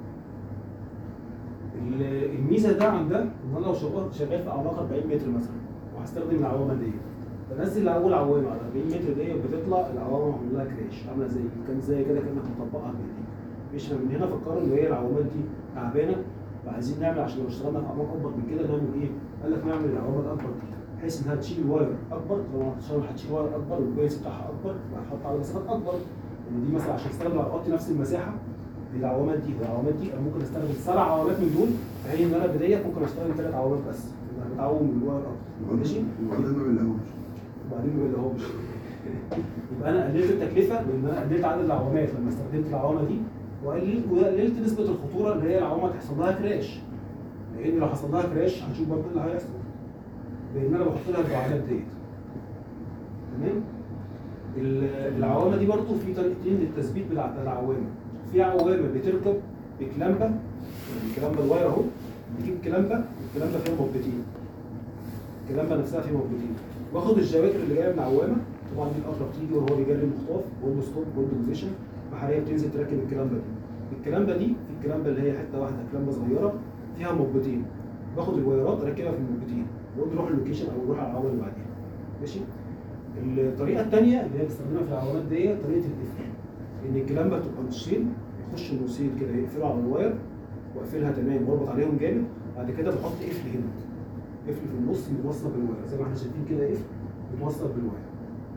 ال- الميزه ده عن ده ان انا لو شغال شغال في اعماق 40 متر مثلا وهستخدم العوامه دي بنزل اول عوامه على 40 متر دي بتطلع العوامه معمول لها كراش عامله زي كان زي كده كانك مطبقها بايديك مش من هنا فكروا ان هي العوامات دي تعبانه وعايزين نعمل عشان لو اشتغلنا في اعماق اكبر من كده نعمل ايه؟ قال لك نعمل العوامه الاكبر دي بحيث انها تشيل الواير اكبر طبعا عشان هتشيل واير اكبر والبيس بتاعها اكبر وهتحط على مسافات اكبر يعني دي مثلا عشان استخدم اغطي نفس المساحه العوامات دي والعوامات دي انا ممكن استخدم سبع عوامات من دول في حين ان انا بدايه ممكن استخدم ثلاث عوامات بس انا بتعوم الواير اكتر ماشي وبعدين ما بنلاقوش وبعدين ما بيلاقوهمش يبقى انا قللت التكلفه بان انا قللت عدد العوامات لما استخدمت العوامه دي وقللت وقللت نسبه الخطوره اللي هي العوامه تحصل لها كراش لان لو حصل لها كراش هنشوف برضه إيه اللي هيحصل بان انا بحط لها الدعامات ديت تمام ال- العوامه دي برضه في طريقتين للتثبيت بتاع العوامه في عوامه بتركب بكلامبه يعني كلامبه الواير اهو بتجيب كلامبه الكلامبه فيها مبتين الكلامبه نفسها فيها موجودين باخد الجواكر اللي جايه من عوامه طبعا دي الاقرب تيجي وهو بيجري المخطاف بقول له ستوب بقول له بوزيشن بحريه بتنزل تركب الكلامبه دي الكلامبه دي في الكلامبه اللي هي حته واحده كلامبه صغيره فيها موجتين باخد الوايرات اركبها في الموجتين واقول له روح اللوكيشن او روح على العوامه اللي بعديها ماشي الطريقه الثانيه اللي هي بستخدمها في العوامات دي طريقه القفل ان الكلامبه بتبقى نصين يخش النصين كده يقفلوا على الواير واقفلها تمام واربط عليهم جامد بعد كده بحط قفل هنا قفل في النص متوصل بالواير زي ما احنا شايفين كده قفل متوصل بالواير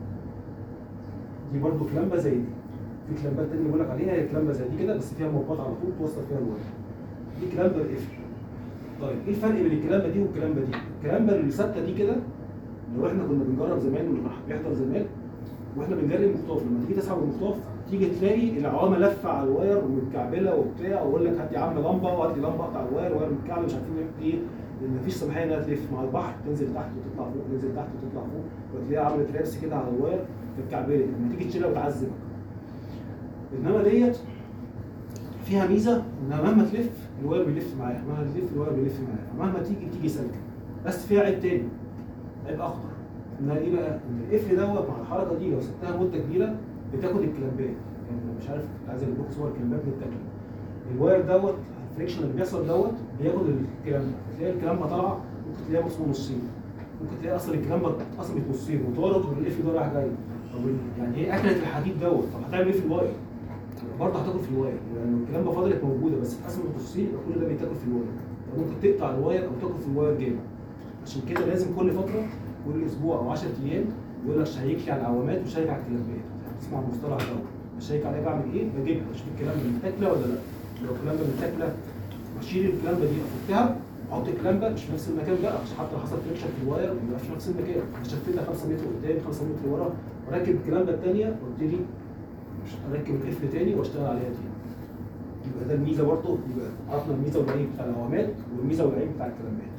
دي برضو كلامبه زي دي في كلامبات تانية بقول لك عليها هي كلامبه زي دي كده بس فيها مرباط على طول توصل فيها الواير دي كلامبه القفل طيب ايه الفرق بين الكلامبه دي والكلامبه دي؟ الكلامبه اللي ثابته دي كده لو احنا كنا بنجرب زمان واللي راح بيحضر زمان واحنا بنجري المخطاف لما تيجي تسحب المخطاف تيجي تلاقي العوامه لفه على الواير ومتكعبله وبتاع ويقول لك هات يا عم لمبه وهات لي لمبه اقطع الواير واير متكعبل مش عارفين نعمل ايه لان مفيش سماحيه انها تلف مع البحر تنزل تحت وتطلع فوق تنزل تحت وتطلع فوق وتلاقيها عملت رابس كده على الواير فاتكعبلت لما تيجي تشيلها بتعذبك انما ديت فيها ميزه انها مهما تلف الواير بيلف معاها مهما تلف الواير بيلف معاها فمهما تيجي تيجي سالكه بس فيها عيب تاني عيب اخطر انها ايه بقى؟ ان القفل دوت مع الحركه دي لو سبتها مده كبيره بتاخد الكلامبات يعني مش عارف كنت عايز اجيب لكم صور الكلامبات بتتاكل الواير دوت الفريكشن اللي بيحصل دوت بياخد الكلام تلاقي الكلامبه طالعه ممكن تلاقيها مقسومه نصين ممكن تلاقي اصلا الكلامبه اتقسمت نصين وطارت والقفل ده رايح جاي طب يعني هي اكلت الحديد دوت طب هتعمل ايه في الواير؟ برضه هتاكل في الواير يعني لو الكلامبه فضلت موجوده بس اتقسمت نصين يبقى كل ده بيتاكل في الواير ممكن تقطع الواير او تاكل في الواير جامد عشان كده لازم كل فتره كل اسبوع او 10 ايام يقول لك شيك لي على العوامات وشيك على الكلامبات تسمع المصطلح ده بشيك عليها بعمل ايه؟ بجيبها اشوف الكلامبه متاكله ولا لا لو الكلامبه متاكله بشيل الكلامبه دي افكها احط الكلامبه مش في نفس المكان بقى عشان حتى لو حصل فريكشن في الواير ما يبقاش في نفس المكان اشفتها 5 متر قدام 5 متر ورا واركب الكلامبه الثانيه وابتدي اركب القفل تاني واشتغل عليها تاني يبقى ده الميزه برضه يبقى عرفنا الميزه والعيب بتاع العوامات والميزه والعيب بتاع الكلامبات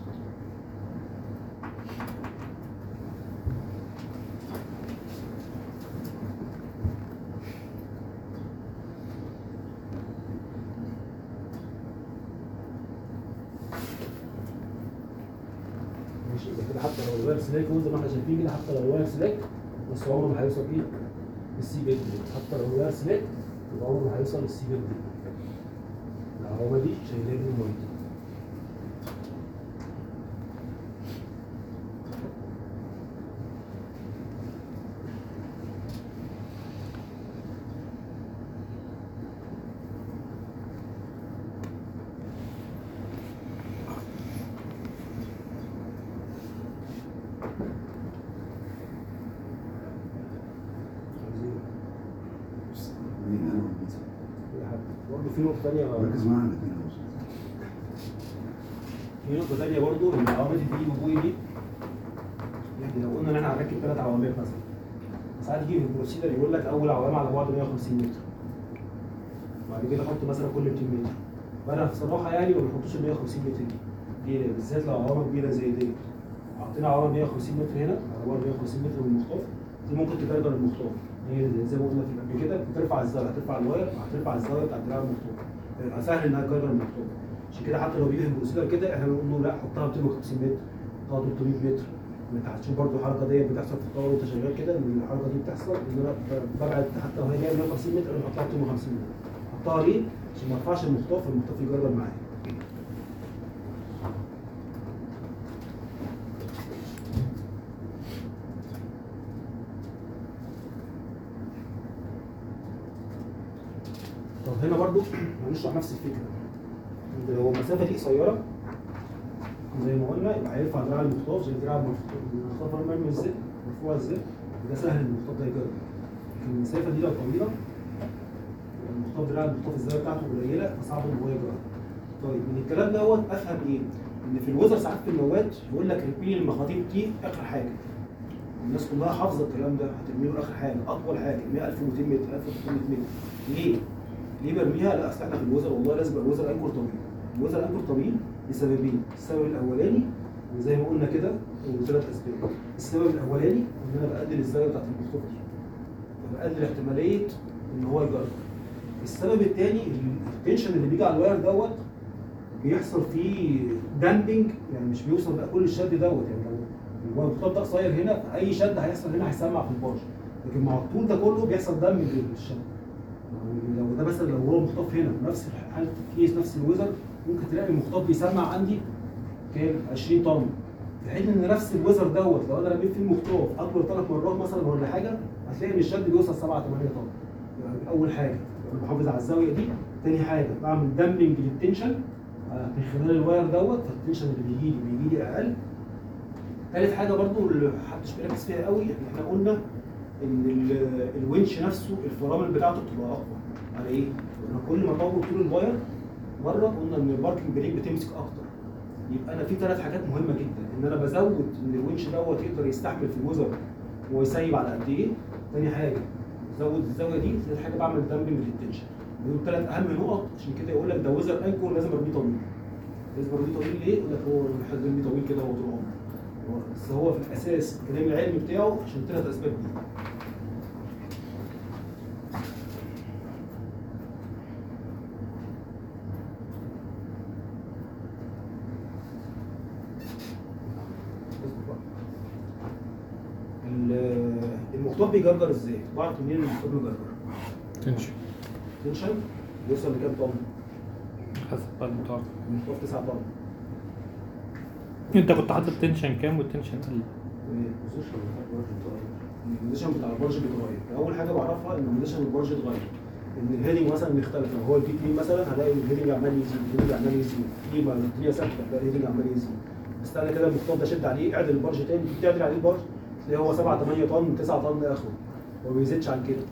ماشي يبقى كده حتى لو الواير سلاك هو زي ما احنا شايفين كده حتى لو الواير سلاك بس عمره ما هيوصل ايه للسي بيد حتى لو الواير سلاك يبقى عمره ما هيوصل للسي بيد العوامه دي شايلين الميه مين انا والميزة. برضه في نقطه ثانيه ركز معانا الاثنين يا أستاذ. في نقطة تانية برضو إن عوامات الدي وبوي دي يعني لو قلنا إن إحنا هنركب ثلاث عوامات مثلا ساعات يجي في البروسيدر يقول لك أول عوامة على بعد 150 متر بعد كده حط مثلا كل 200 متر فأنا بصراحة يعني ما بنحطوش ال 150 متر دي دي بالذات لو عوامة كبيرة زي دي حطينا عوامة 150 متر هنا على بعد 150 متر من المخطاف دي ممكن تجرجر المخطاف هي زي ما قلنا في قبل كده بترفع الزاوية هترفع الواير هترفع الزاوية بتاعت دراع المخطاف يبقى سهل إنها تجرجر المخطاف عشان كده حتى لو بيجي في البروسيدر كده احنا بنقول له لا حطها 250 متر حطها 300 متر انت هتشوف برضه الحركه ديت بتحصل في الطاوله وانت شغال كده ان الحركه دي بتحصل ان انا ب- ببعد حتى وهي جايه 150 متر انا بحطها 250 متر حطها ليه؟ عشان ما ارفعش المخطاف المخطاف يجرب معايا طب هنا برضو هنشرح نفس الفكره انت لو المسافه دي قصيره زي ما قلنا يبقى هيرفع دراع المخطاف زي دراع المخطاف المخطاف مرمي ازاي مرفوع ازاي ده سهل ان المخطاف ده يجرب لكن المسافه دي لو طويله يبقى المخطاف دراع المخطاف الزاويه بتاعته قليله فصعب ان هو يجرب طيب من الكلام دوت افهم ايه؟ ان في الوزر ساعات في المواد يقول لك ارمي المخاطيف دي اخر حاجه الناس كلها حافظه الكلام ده هترمي له اخر حاجه اطول حاجه ارميها 1200 متر 1300 متر ليه؟ ليه برميها؟ لا اصل احنا في الوزر والله لازم يبقى الوزر انكر طويل الوزر انكر طويل لسببين السبب الاولاني وزي ما قلنا كده وثلاث اسباب السبب الاولاني ان انا بقلل الزاويه بتاعت المخطوط دي فبقلل احتماليه ان هو يجرب السبب الثاني التنشن اللي بيجي على الواير دوت بيحصل فيه دامبنج يعني مش بيوصل بقى كل الشد دوت يعني لو هو المخطط ده قصير هنا اي شد هيحصل هنا هيسمع في البارش لكن مع الطول ده كله بيحصل دم من الشد يعني لو ده مثلا لو هو مخطط هنا نفس حاله الكيس نفس الوزر ممكن تلاقي المخطط بيسمع عندي كام 20 طن في حين ان نفس الوزر دوت لو انا رميت فيه المخطوط اكبر ثلاث مرات مثلا ولا حاجه هتلاقي ان الشد بيوصل 7 8 طن يعني اول حاجه أنا بحافظ على الزاويه دي تاني حاجه بعمل دامبنج للتنشن آه، من خلال الواير دوت فالتنشن اللي بيجي لي بيجي لي اقل تالت حاجه برضو اللي محدش بيركز فيها قوي احنا قلنا ان ال- الونش نفسه الفرامل بتاعته بتبقى اقوى على ايه؟ انا كل ما اطول طول الواير مره قلنا ان الباركنج بريك بتمسك اكتر يبقى انا في ثلاث حاجات مهمه جدا ان انا بزود ان الونش دوت يقدر يستحمل في الوزر ويسيب على قد ايه تاني حاجه زود الزاويه دي ثالث حاجه بعمل دامبنج للتنشن دول ثلاث اهم نقط عشان كده يقول لك ده وزر انكور لازم ارميه طويل لازم ارميه طويل ليه؟ يقول لك هو محتاج يرميه طويل كده هو طول عمره هو- بس هو في الاساس الكلام العلمي بتاعه عشان ثلاث اسباب دي ال- المخطوط بيجرجر ازاي؟ بعرف منين المخطوط بيجرجر؟ تنشن تنشن بيوصل لكام طن؟ حسب بقى المتعرض المخطوط 9 طن انت كنت حاطط تنشن كام والتنشن قل البوزيشن بتاع البرج بيتغير اول حاجه بعرفها ان البوزيشن البرج اتغير ان الهيدنج مثلا بيختلف لو هو البي 2 مثلا هلاقي الهيدنج عمال يزيد الهيدنج عمال يزيد في ما الدنيا ثابته هتلاقي الهيدنج عمال يزيد استنى كده المخطوط ده شد عليه اعدل البرج تاني تيجي تعدل عليه البرج تلاقي هو 7 8 طن 9 طن اخره ما بيزيدش عن كده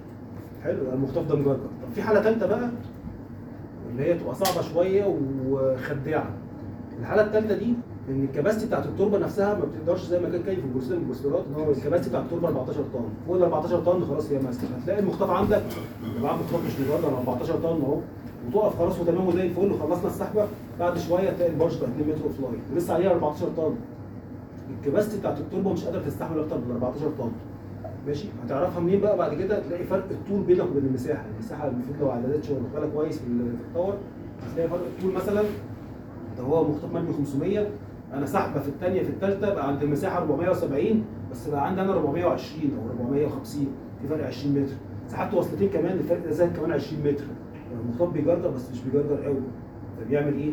حلو يبقى المخطوط ده مجرد طب في حاله ثالثه بقى اللي هي تبقى صعبه شويه وخداعه الحاله الثالثه دي ان الكباستي بتاعت التربه نفسها ما بتقدرش زي ما كان كاي في البروسيس البروسيرات ان هو الكباستي بتاعت التربه 14 طن فوق ال 14 طن خلاص هي ماسكه هتلاقي المخطف عندك يبقى عندك مخطف مش مجرد 14 طن اهو وتقف خلاص وتمام وزي الفل وخلصنا السحبه بعد شويه تلاقي البرج بقى 2 متر اوف لاين ولسه عليها 14 طن الكباستي بتاعت التربه مش قادره تستحمل اكتر من 14 طن ماشي هتعرفها منين بقى بعد كده تلاقي فرق الطول بينك وبين المساحه المساحه المفروض لو عددت شغل بالك كويس في ال- في التور هتلاقي فرق الطول مثلا ده هو مخطوط مرمي 500 انا سحبه في الثانيه في الثالثه بقى عند المساحه 470 بس بقى عندي انا 420 او 450 في فرق 20 متر سحبت وصلتين كمان الفرق ده زاد كمان 20 متر المخطوط بيجرجر بس مش بيجرجر قوي فبيعمل ايه؟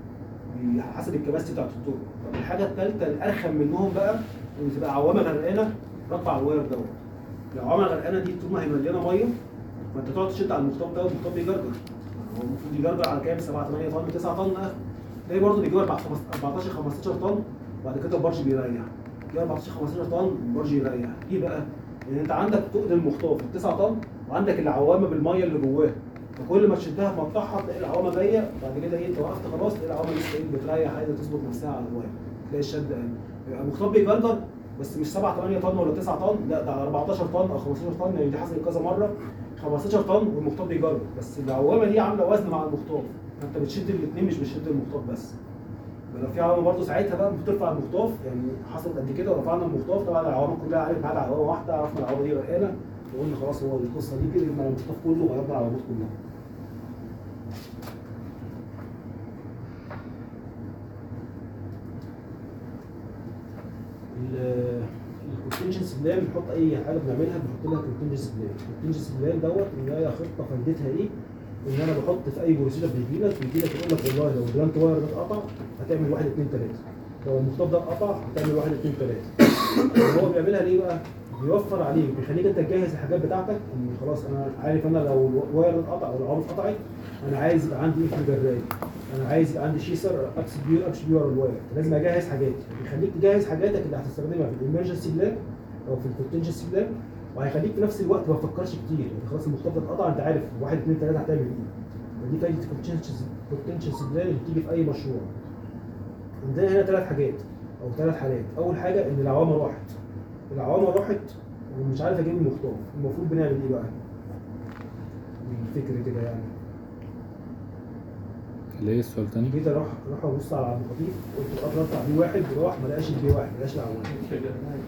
بي- حسب الكباستي بتاعت الطرق طب الحاجه الثالثه الارخم منهم بقى ان تبقى عوامه غرقانه رفع الواير دوت العوامه الغرقانه دي طول ما هي مليانه ميه فانت تقعد تشد على المخطوط ده والمخطوط بيجرجر هو المفروض يجرجر على كام 7 8 طن 9 طن اخر تلاقي برضه بيجيب 14 15 طن وبعد كده البرج بيريح يجيب 14 15 طن البرج يريح ايه بقى؟ ان انت عندك تقل المخطوف 9 طن وعندك العوامه بالميه اللي جواه فكل ما تشدها تمطحها تلاقي العوامه جايه بعد كده ايه انت وقفت خلاص تلاقي العوامه لسه ايه بتريح عايزه تظبط نفسها على الواير تلاقي الشد قل يبقى المخطوف بيجرجر بس مش 7 8 طن ولا 9 طن لا ده على 14 طن او 15 طن يعني دي حصلت كذا مره 15 طن والمخطوط بيجرجر بس العوامه دي عامله وزن مع المخطوط فانت بتشد الاثنين مش بتشد المخطوط بس لو في عوامه برضه ساعتها بقى بترفع المخطاف يعني حصلت قد كده ورفعنا المخطاف طبعا العوامه كلها عارف معانا عوامه واحده عرفنا العوامه دي غرقانه وقلنا خلاص هو القصه دي كده جبنا المخطاف كله وغيرنا العوامات كلها الكونتنجنس بلان بنحط اي حاجه بنعملها بنحط لها كونتنجنس بلان الكونتنجنس بلان دوت ان هي خطه فايدتها ايه؟ ان انا بحط في اي بروسيجر بيجي لك بيجي لك يقول لك والله لو البلانت واير ده اتقطع هتعمل واحد اثنين ثلاثه لو المخطاف ده اتقطع هتعمل واحد اثنين ثلاثه هو بيعملها ليه بقى؟ بيوفر عليك بيخليك انت تجهز الحاجات بتاعتك ان خلاص انا عارف انا لو الواير ده اتقطع او العروض اتقطعت انا عايز يبقى عندي ايه في الجرايه انا عايز يبقى عندي شيسر اكس بيور اكس بيور الواير لازم اجهز حاجاتي بيخليك تجهز حاجاتك اللي هتستخدمها في الامرجنسي بلان او في الكونتنجنسي بلان وهيخليك في نفس الوقت ما تفكرش كتير يعني خلاص المخطط ده اتقطع انت عارف واحد اثنين ثلاثه هتعمل ايه ودي فايده الكونتنجنسي بلان اللي بتيجي في اي مشروع عندنا هنا ثلاث حاجات او ثلاث حالات اول حاجه ان العوامه راحت العوامه راحت ومش عارف اجيب المخطوط المفروض بنعمل ايه بقى؟ الفكر كده يعني اللي هي السؤال تاني جيت اروح اروح ابص على عبد اللطيف قلت القطر اطلع بيه واحد راح ما لقاش البي واحد ما لقاش العوامه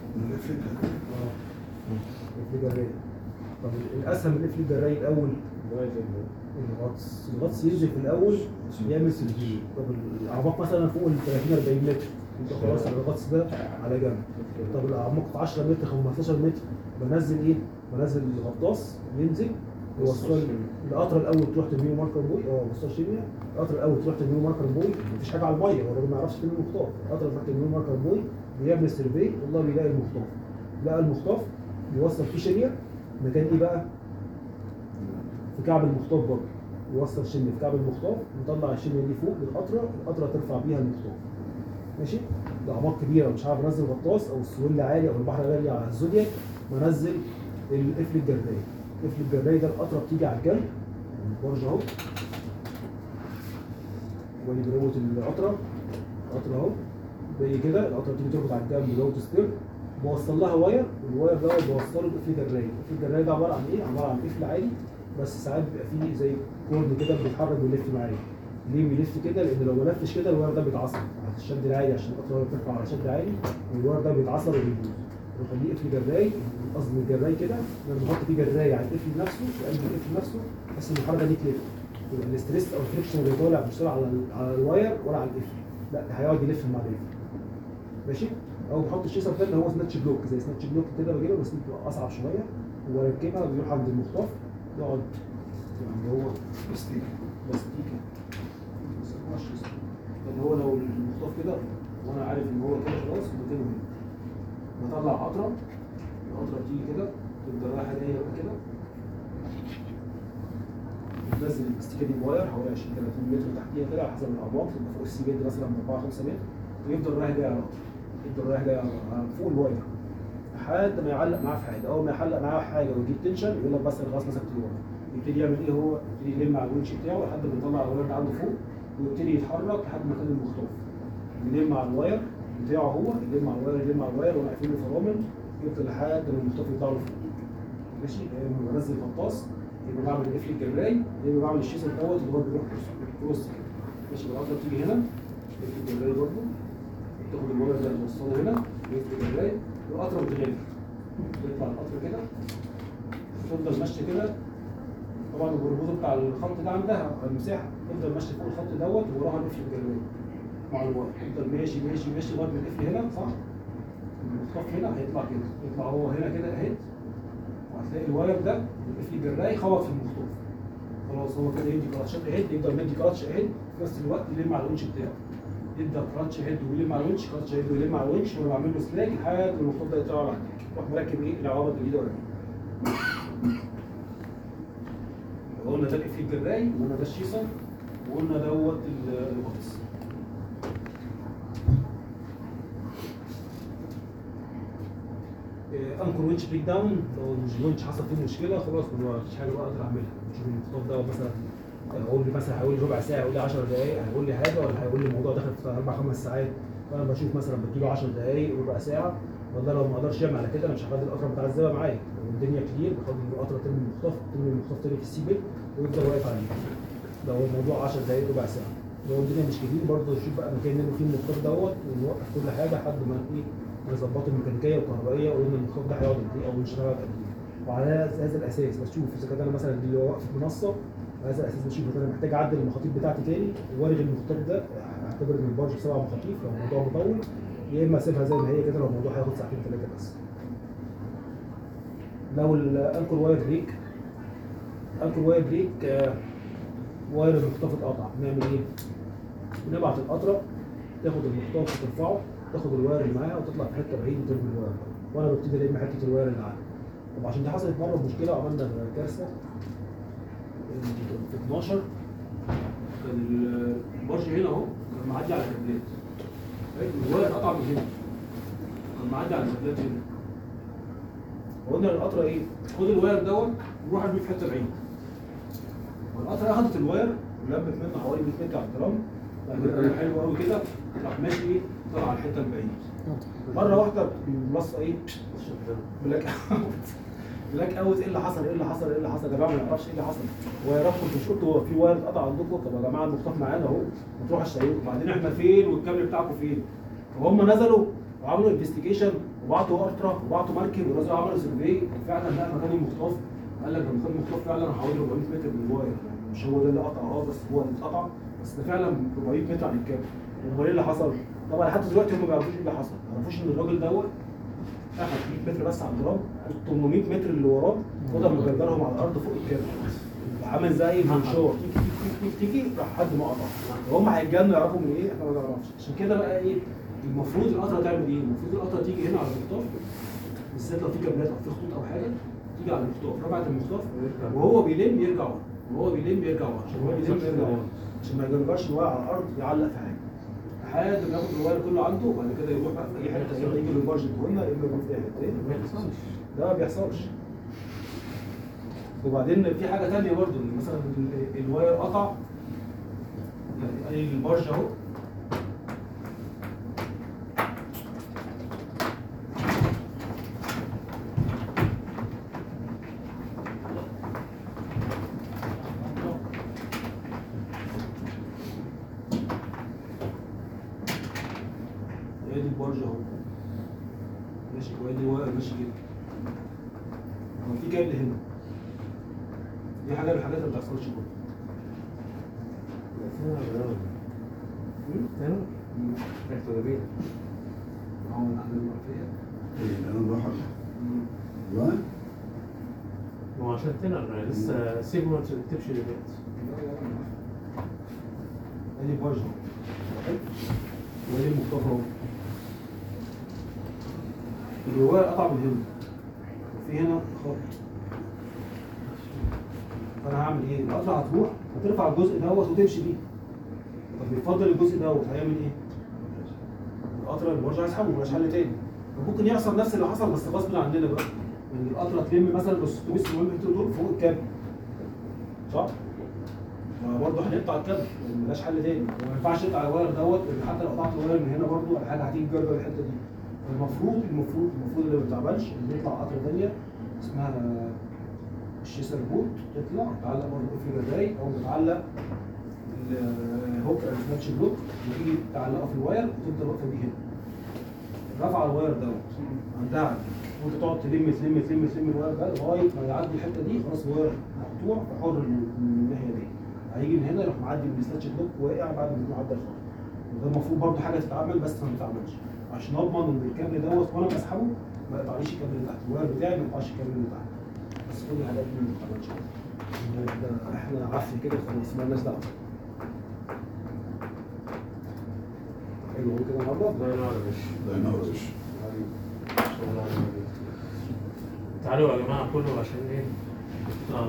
الافلي جراي طب الاسهل من الافلي جراي الاول الغطس الغطس ينزل في الاول يعمل سيرفي طب الاعماق مثلا فوق ال 30 40 متر انت خلاص الغطس ده على جنب طب الاعماق 10 متر 15 متر بنزل ايه؟ بنزل الغطاس ينزل يوصل القطره الاول تروح ترميه ماركر بوي اه وصل شيميا القطره الاول تروح ترميه ماركر بوي مفيش حاجه على الميه هو الراجل ما يعرفش ترمي المخطاف القطره تروح ترميه ماركر بوي بيعمل سيرفي والله بيلاقي المخطاف لقى المخطاف بيوصل فيه شيميا مكان ايه بقى؟ في كعب المخطاف برضه يوصل شمية في كعب المخطاف نطلع الشمية دي فوق بالقطرة القطرة ترفع بيها المخطاف ماشي ده أعماق كبيرة مش عارف انزل غطاس او السويل عالي او البحر غالي على الزودياك بنزل القفل الجراي القفل الجراي ده القطرة بتيجي على الجنب البرج اهو وادي بروت القطرة القطرة اهو زي كده القطرة بتيجي تربط على الجنب دوت ستير بوصل لها واير والواير ده بوصله بقفل جراي القفل الجراي ده عبارة عن ايه؟ عبارة عن قفل عادي بس ساعات بيبقى فيه زي كورد كده بيتحرك ويلف معايا ليه بيلف كده لان لو ما لفش كده الواير ده بيتعصر على الشد العالي عشان القطره بترفع على شد عالي والواير ده بيتعصر وبيبوظ بخليه قفل جراي قصدي الجراي كده لما بحط فيه جراي على القفل نفسه في قلب القفل نفسه بحس ان الحركه دي تلف يبقى الاستريس او الفريكشن اللي طالع مش طالع على ال- على الواير ولا على القفل لا ده هيقعد يلف مع القفل ماشي او بحط الشيسر ده اللي هو سناتش بلوك زي سناتش بلوك كده بجيبه بس دي بتبقى اصعب شويه واركبها بيروح عند المخطاف يقعد يعني هو بلاستيك بلاستيكي بيسموها الشيسر اللي هو لو المخطاف كده وانا عارف ان هو كده خلاص بتنه هنا بطلع قطره القطره بتيجي كده تفضل رايحه جايه بقى كده بتنزل البلاستيكه دي بواير حوالي 20 30 متر تحتيها كده على حسب الاعماق تبقى فوق السي بيد مثلا 4 5 متر ويفضل رايح جاي على القطر يفضل رايح جاي على على- فوق الواير لحد ما يعلق معاه في حاجه اول ما يعلق معاه في حاجه ويجيب تنشن يقول لك بس انا خلاص مسكت الواير يبتدي يعمل ايه هو يبتدي يلم على الونش بتاعه لحد ما يطلع الواير ده عنده فوق ويبتدي يتحرك لحد مكان المخطوف يلم على الواير بتاعه هو يلم على الواير يلم على الواير وانا قافل له فرامل يفضل لحد ما المخطوف يطلع له فوق ماشي لما بنزل غطاس يبقى بعمل قفل الجراي يبقى بعمل الشيسر دوت اللي هو بيروح كروس كده ماشي يبقى القطره بتيجي هنا قفل الجراي برضه تاخد الواير ده توصله هنا قفل الجراي والقطره بتغير يطلع القطر كده تفضل ماشيه كده طبعا البروبوزه بتاع الخط ده عندها على المساحه تفضل ماشي فوق الخط دوت ووراها القفل الجراي مع الوقت تفضل ماشي ماشي ماشي لغايه ما القفل هنا صح المخطاف هنا هيطلع كده يطلع هو هنا كده اهي وهتلاقي الواير ده القفل الجراي خبط في المخطوف خلاص هو كده يدي كراتشات اهيد يفضل مدي كراتش اهيد في نفس الوقت يلم على الونش بتاعه يبدا كراتش هيد ويلم على الونش كراتش هيد ويلم على الونش وانا بعمل له سلاك لحد ما المخطوط ده يطلع على الديك روح مركب ايه العوامل الجديده ولا قلنا ده القفل الجراي وقلنا ده الشيسر وقلنا دوت ال- الغطس آه، انكر وينش بريك داون لو الوينش حصل فيه مشكله خلاص ما فيش حاجه بقى اقدر اعملها نشوف المخطوط ده مثلا هيقول لي مثلا هيقول لي ربع ساعه هيقول لي 10 دقائق هيقول لي حاجه ولا هيقول لي الموضوع داخل في اربع خمس ساعات فانا بشوف مثلا بديله 10 دقائق ربع ساعه والله لو ما قدرش يعمل على كده انا مش هخلي القطره متعذبه معايا لو الدنيا كتير بخلي القطره ترمي المخطف ترمي المخطف تاني في السي بيت ويفضل واقف عليه لو الموضوع 10 دقائق ربع ساعه لو الدنيا مش كتير برضه نشوف بقى مكان نرمي فيه المخطف دوت ونوقف كل حاجه لحد ما ايه نظبطه الميكانيكيه والكهربائيه وقلنا المخطف ده هيقعد قد ايه او نشتغل قد ايه وعلى هذا الاساس بشوف اذا كان انا مثلا اللي هو واقف في منصه على هذا الاساس بشوف اذا انا محتاج اعدل المخاطيف بتاعتي تاني والغي المخطط ده اعتبر ان البارج بسبع مخاطيف لو الموضوع مطول يا اما اسيبها زي ما هي كده لو الموضوع هياخد ساعتين ثلاثه بس لو الانكر واير بريك انكر واير بريك آه، واير المخطف اتقطع نعمل ايه؟ نبعت القطره تاخد المخطف وترفعه تاخد الواير اللي معاها وتطلع في حته بعيد وترمي الواير وانا ببتدي الم حته الواير اللي عندي طب عشان دي حصلت مره مشكله وعملنا كارثه في 12 كان البرج هنا اهو كان معدي على كابلات الواير قطع من هنا كان معدي على كابلات هنا وقلنا للقطره ايه خد الواير دوت وروح ارميه في حته بعيد والقطره اخدت الواير ولمت منه حوالي 100 متر على الدرام بعد حلو قوي كده راح ماشي ايه طلع على الحته البعيده مره واحده المنصه ايه بلاك اوت بلاك اوت ايه اللي حصل ايه اللي حصل ايه اللي حصل يا جماعه ما نعرفش ايه اللي حصل وايراتكم مش قلتوا هو في واير اتقطع عندكم طب يا جماعه المخطوف معانا اهو ما تروحوا اشتريه وبعدين احنا فين والكابل بتاعكم فين وهم نزلوا وعملوا انفستيجيشن وبعتوا الترا وبعتوا مركب ونزلوا عملوا سيرفي وفعلا لقى مكان المخطوف قال لك ده مخاط مخطوف فعلا حوالي 400 متر من الواير يعني مش هو ده اللي قطع اه بس هو اللي اتقطع بس ده فعلا 400 متر عن الكابل امال ايه اللي حصل؟ طبعا لحد دلوقتي هم ما يعرفوش ايه اللي حصل ما يعرفوش ان الراجل دوت اخد 100 متر بس على الجرام وال 800 متر اللي وراه فضل مجرجرهم على الارض فوق الكابل عامل زي منشار تيجي تيجي تيجي تيجي راح حد ما قطع وهم هيتجنوا يعرفوا من ايه احنا ما نعرفش عشان كده بقى ايه المفروض القطره تعمل ايه؟ المفروض القطره تيجي هنا على المخطاف بالذات لو في كابلات او في خطوط او حاجه تيجي على المخطاف رفعت المخطاف وهو بيلم يرجع ورا وهو بيلم يرجع ورا عشان هو بيلم يرجع ورا عشان ما يجرجرش الواير على الارض يعلق في حاجه لحد ما ياخد الواير كله عنده وبعد كده يروح بقى في اي حته يا اما يجي له بارج هنا يا اما يروح في اي حته إيه؟ ما يحصلش ده ما بيحصلش وبعدين في حاجه تانية برضو ان مثلا ال- الواير قطع يعني ادي البارج اهو ادي البارج اهو ماشي وادي الواير ماشي كده هو في كابل هنا دي حاجه من الحاجات اللي ما بتحصلش برضه ريحته جميلة اهو من عند المرفيه ايه انا بروح والله ما هو عشان تنقل لسه سيبه ما تكتبش دلوقتي ادي البارج اهو حلو؟ وادي المخطوف اهو الواير قطع من هنا وفي هنا خط فانا هعمل ايه؟ القطعه هتروح هترفع الجزء دوت وتمشي بيه طب يفضل الجزء دوت هيعمل ايه؟ القطره البرج هيسحبه ملهاش حل تاني فممكن يحصل نفس اللي حصل بس غصب عننا بقى ان القطره تلم مثلا ال 600 700 متر دول فوق الكابل صح؟ برضه هنقطع الكابل لان ملهاش حل تاني وما ينفعش نقطع الواير دوت لان حتى لو قطعت الواير من هنا برضه ولا حاجه هتيجي تجرجر الحته دي المفروض المفروض المفروض اللي ما بتعملش ان يطلع قطره ثانيه اسمها الشيسر بوت تطلع تعلق برضه في الجداي او بتعلق الهوك او سناتش بلوك وتيجي تعلقه في الواير وتفضل واقفه بيه هنا رفع الواير دوت عندها عندي. وانت تقعد تلم تلم تلم تلم الواير ده لغايه ما يعدي الحته دي خلاص الواير مقطوع فحر من من الناحيه دي هيجي من هنا يروح معدي من السناتش بلوك واقع بعد ما يكون عدى الخط وده المفروض برضه حاجه تتعمل بس ما بتتعملش عشان اضمن ان الكابل دوت وانا بسحبه ما يقطعليش الكابل اللي تحت الواير بتاعي ما يقطعش الكابل اللي تحت بس كل الحاجات دي ما بتتعملش ده احنا عافيه كده خلاص مالناش دعوه حلو كده النهارده الله ينور يا باشا الله ينور يا باشا الله ينور. تعالوا يا جماعة كله عشان ايه نطلع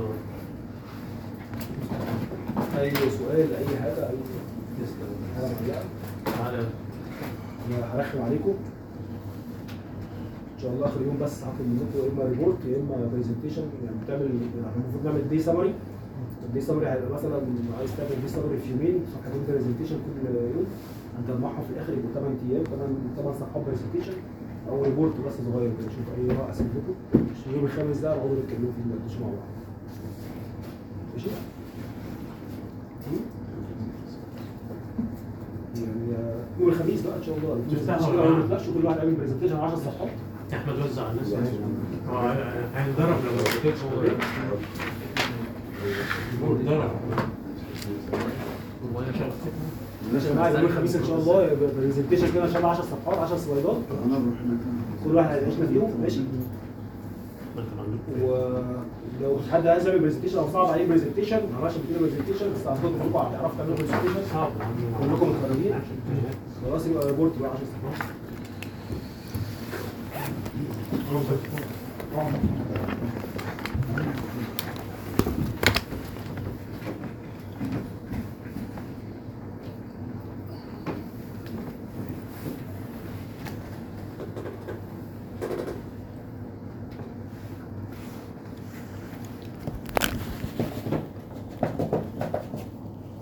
اي سؤال اي حاجه اي تسلم حاجه معلقه تعالى انا هرخم عليكم ان شاء الله اخر يوم بس هاخد منكم يا اما ريبورت يا اما برزنتيشن يعني بتعمل يعني المفروض نعمل دي سمري الدي سمري هيبقى مثلا عايز تعمل دي سمري في يومين صفحتين برزنتيشن كل يوم هنجمعهم في الاخر يبقوا 8 ايام 8 8 صفحات برزنتيشن او ريبورت بس صغير كده نشوف اي نوع اسئلتكم عشان يوم الخامس ده نقعدوا نتكلموا فيه ندردش مع بعض ماشي؟ يعني آه، يوم الخميس بقى ان شاء الله تفتحوا مش يا كده جماعة. ما نطلعش كل واحد يعمل برزنتيشن 10 صفحات احمد وزع على الناس هو هينضرب لو ما قلتلكش هو ايه هو اتضرب هو انا شغال يا جماعه يوم الخميس ان شاء الله يبقى برزنتيشن كده ان شاء الله 10 صفحات 10 سلايدات طب انا بروح هناك كل واحد هيعيشنا فيهم ماشي ولو حد عايز يعمل برزنتيشن او صعب عليه برزنتيشن ما عملش قبل كده برزنتيشن بس عندكم كلكم هتعرفوا تعملوا برزنتيشن صعب كلكم متخرجين خلاص يبقى ريبورت بقى 10 صفحات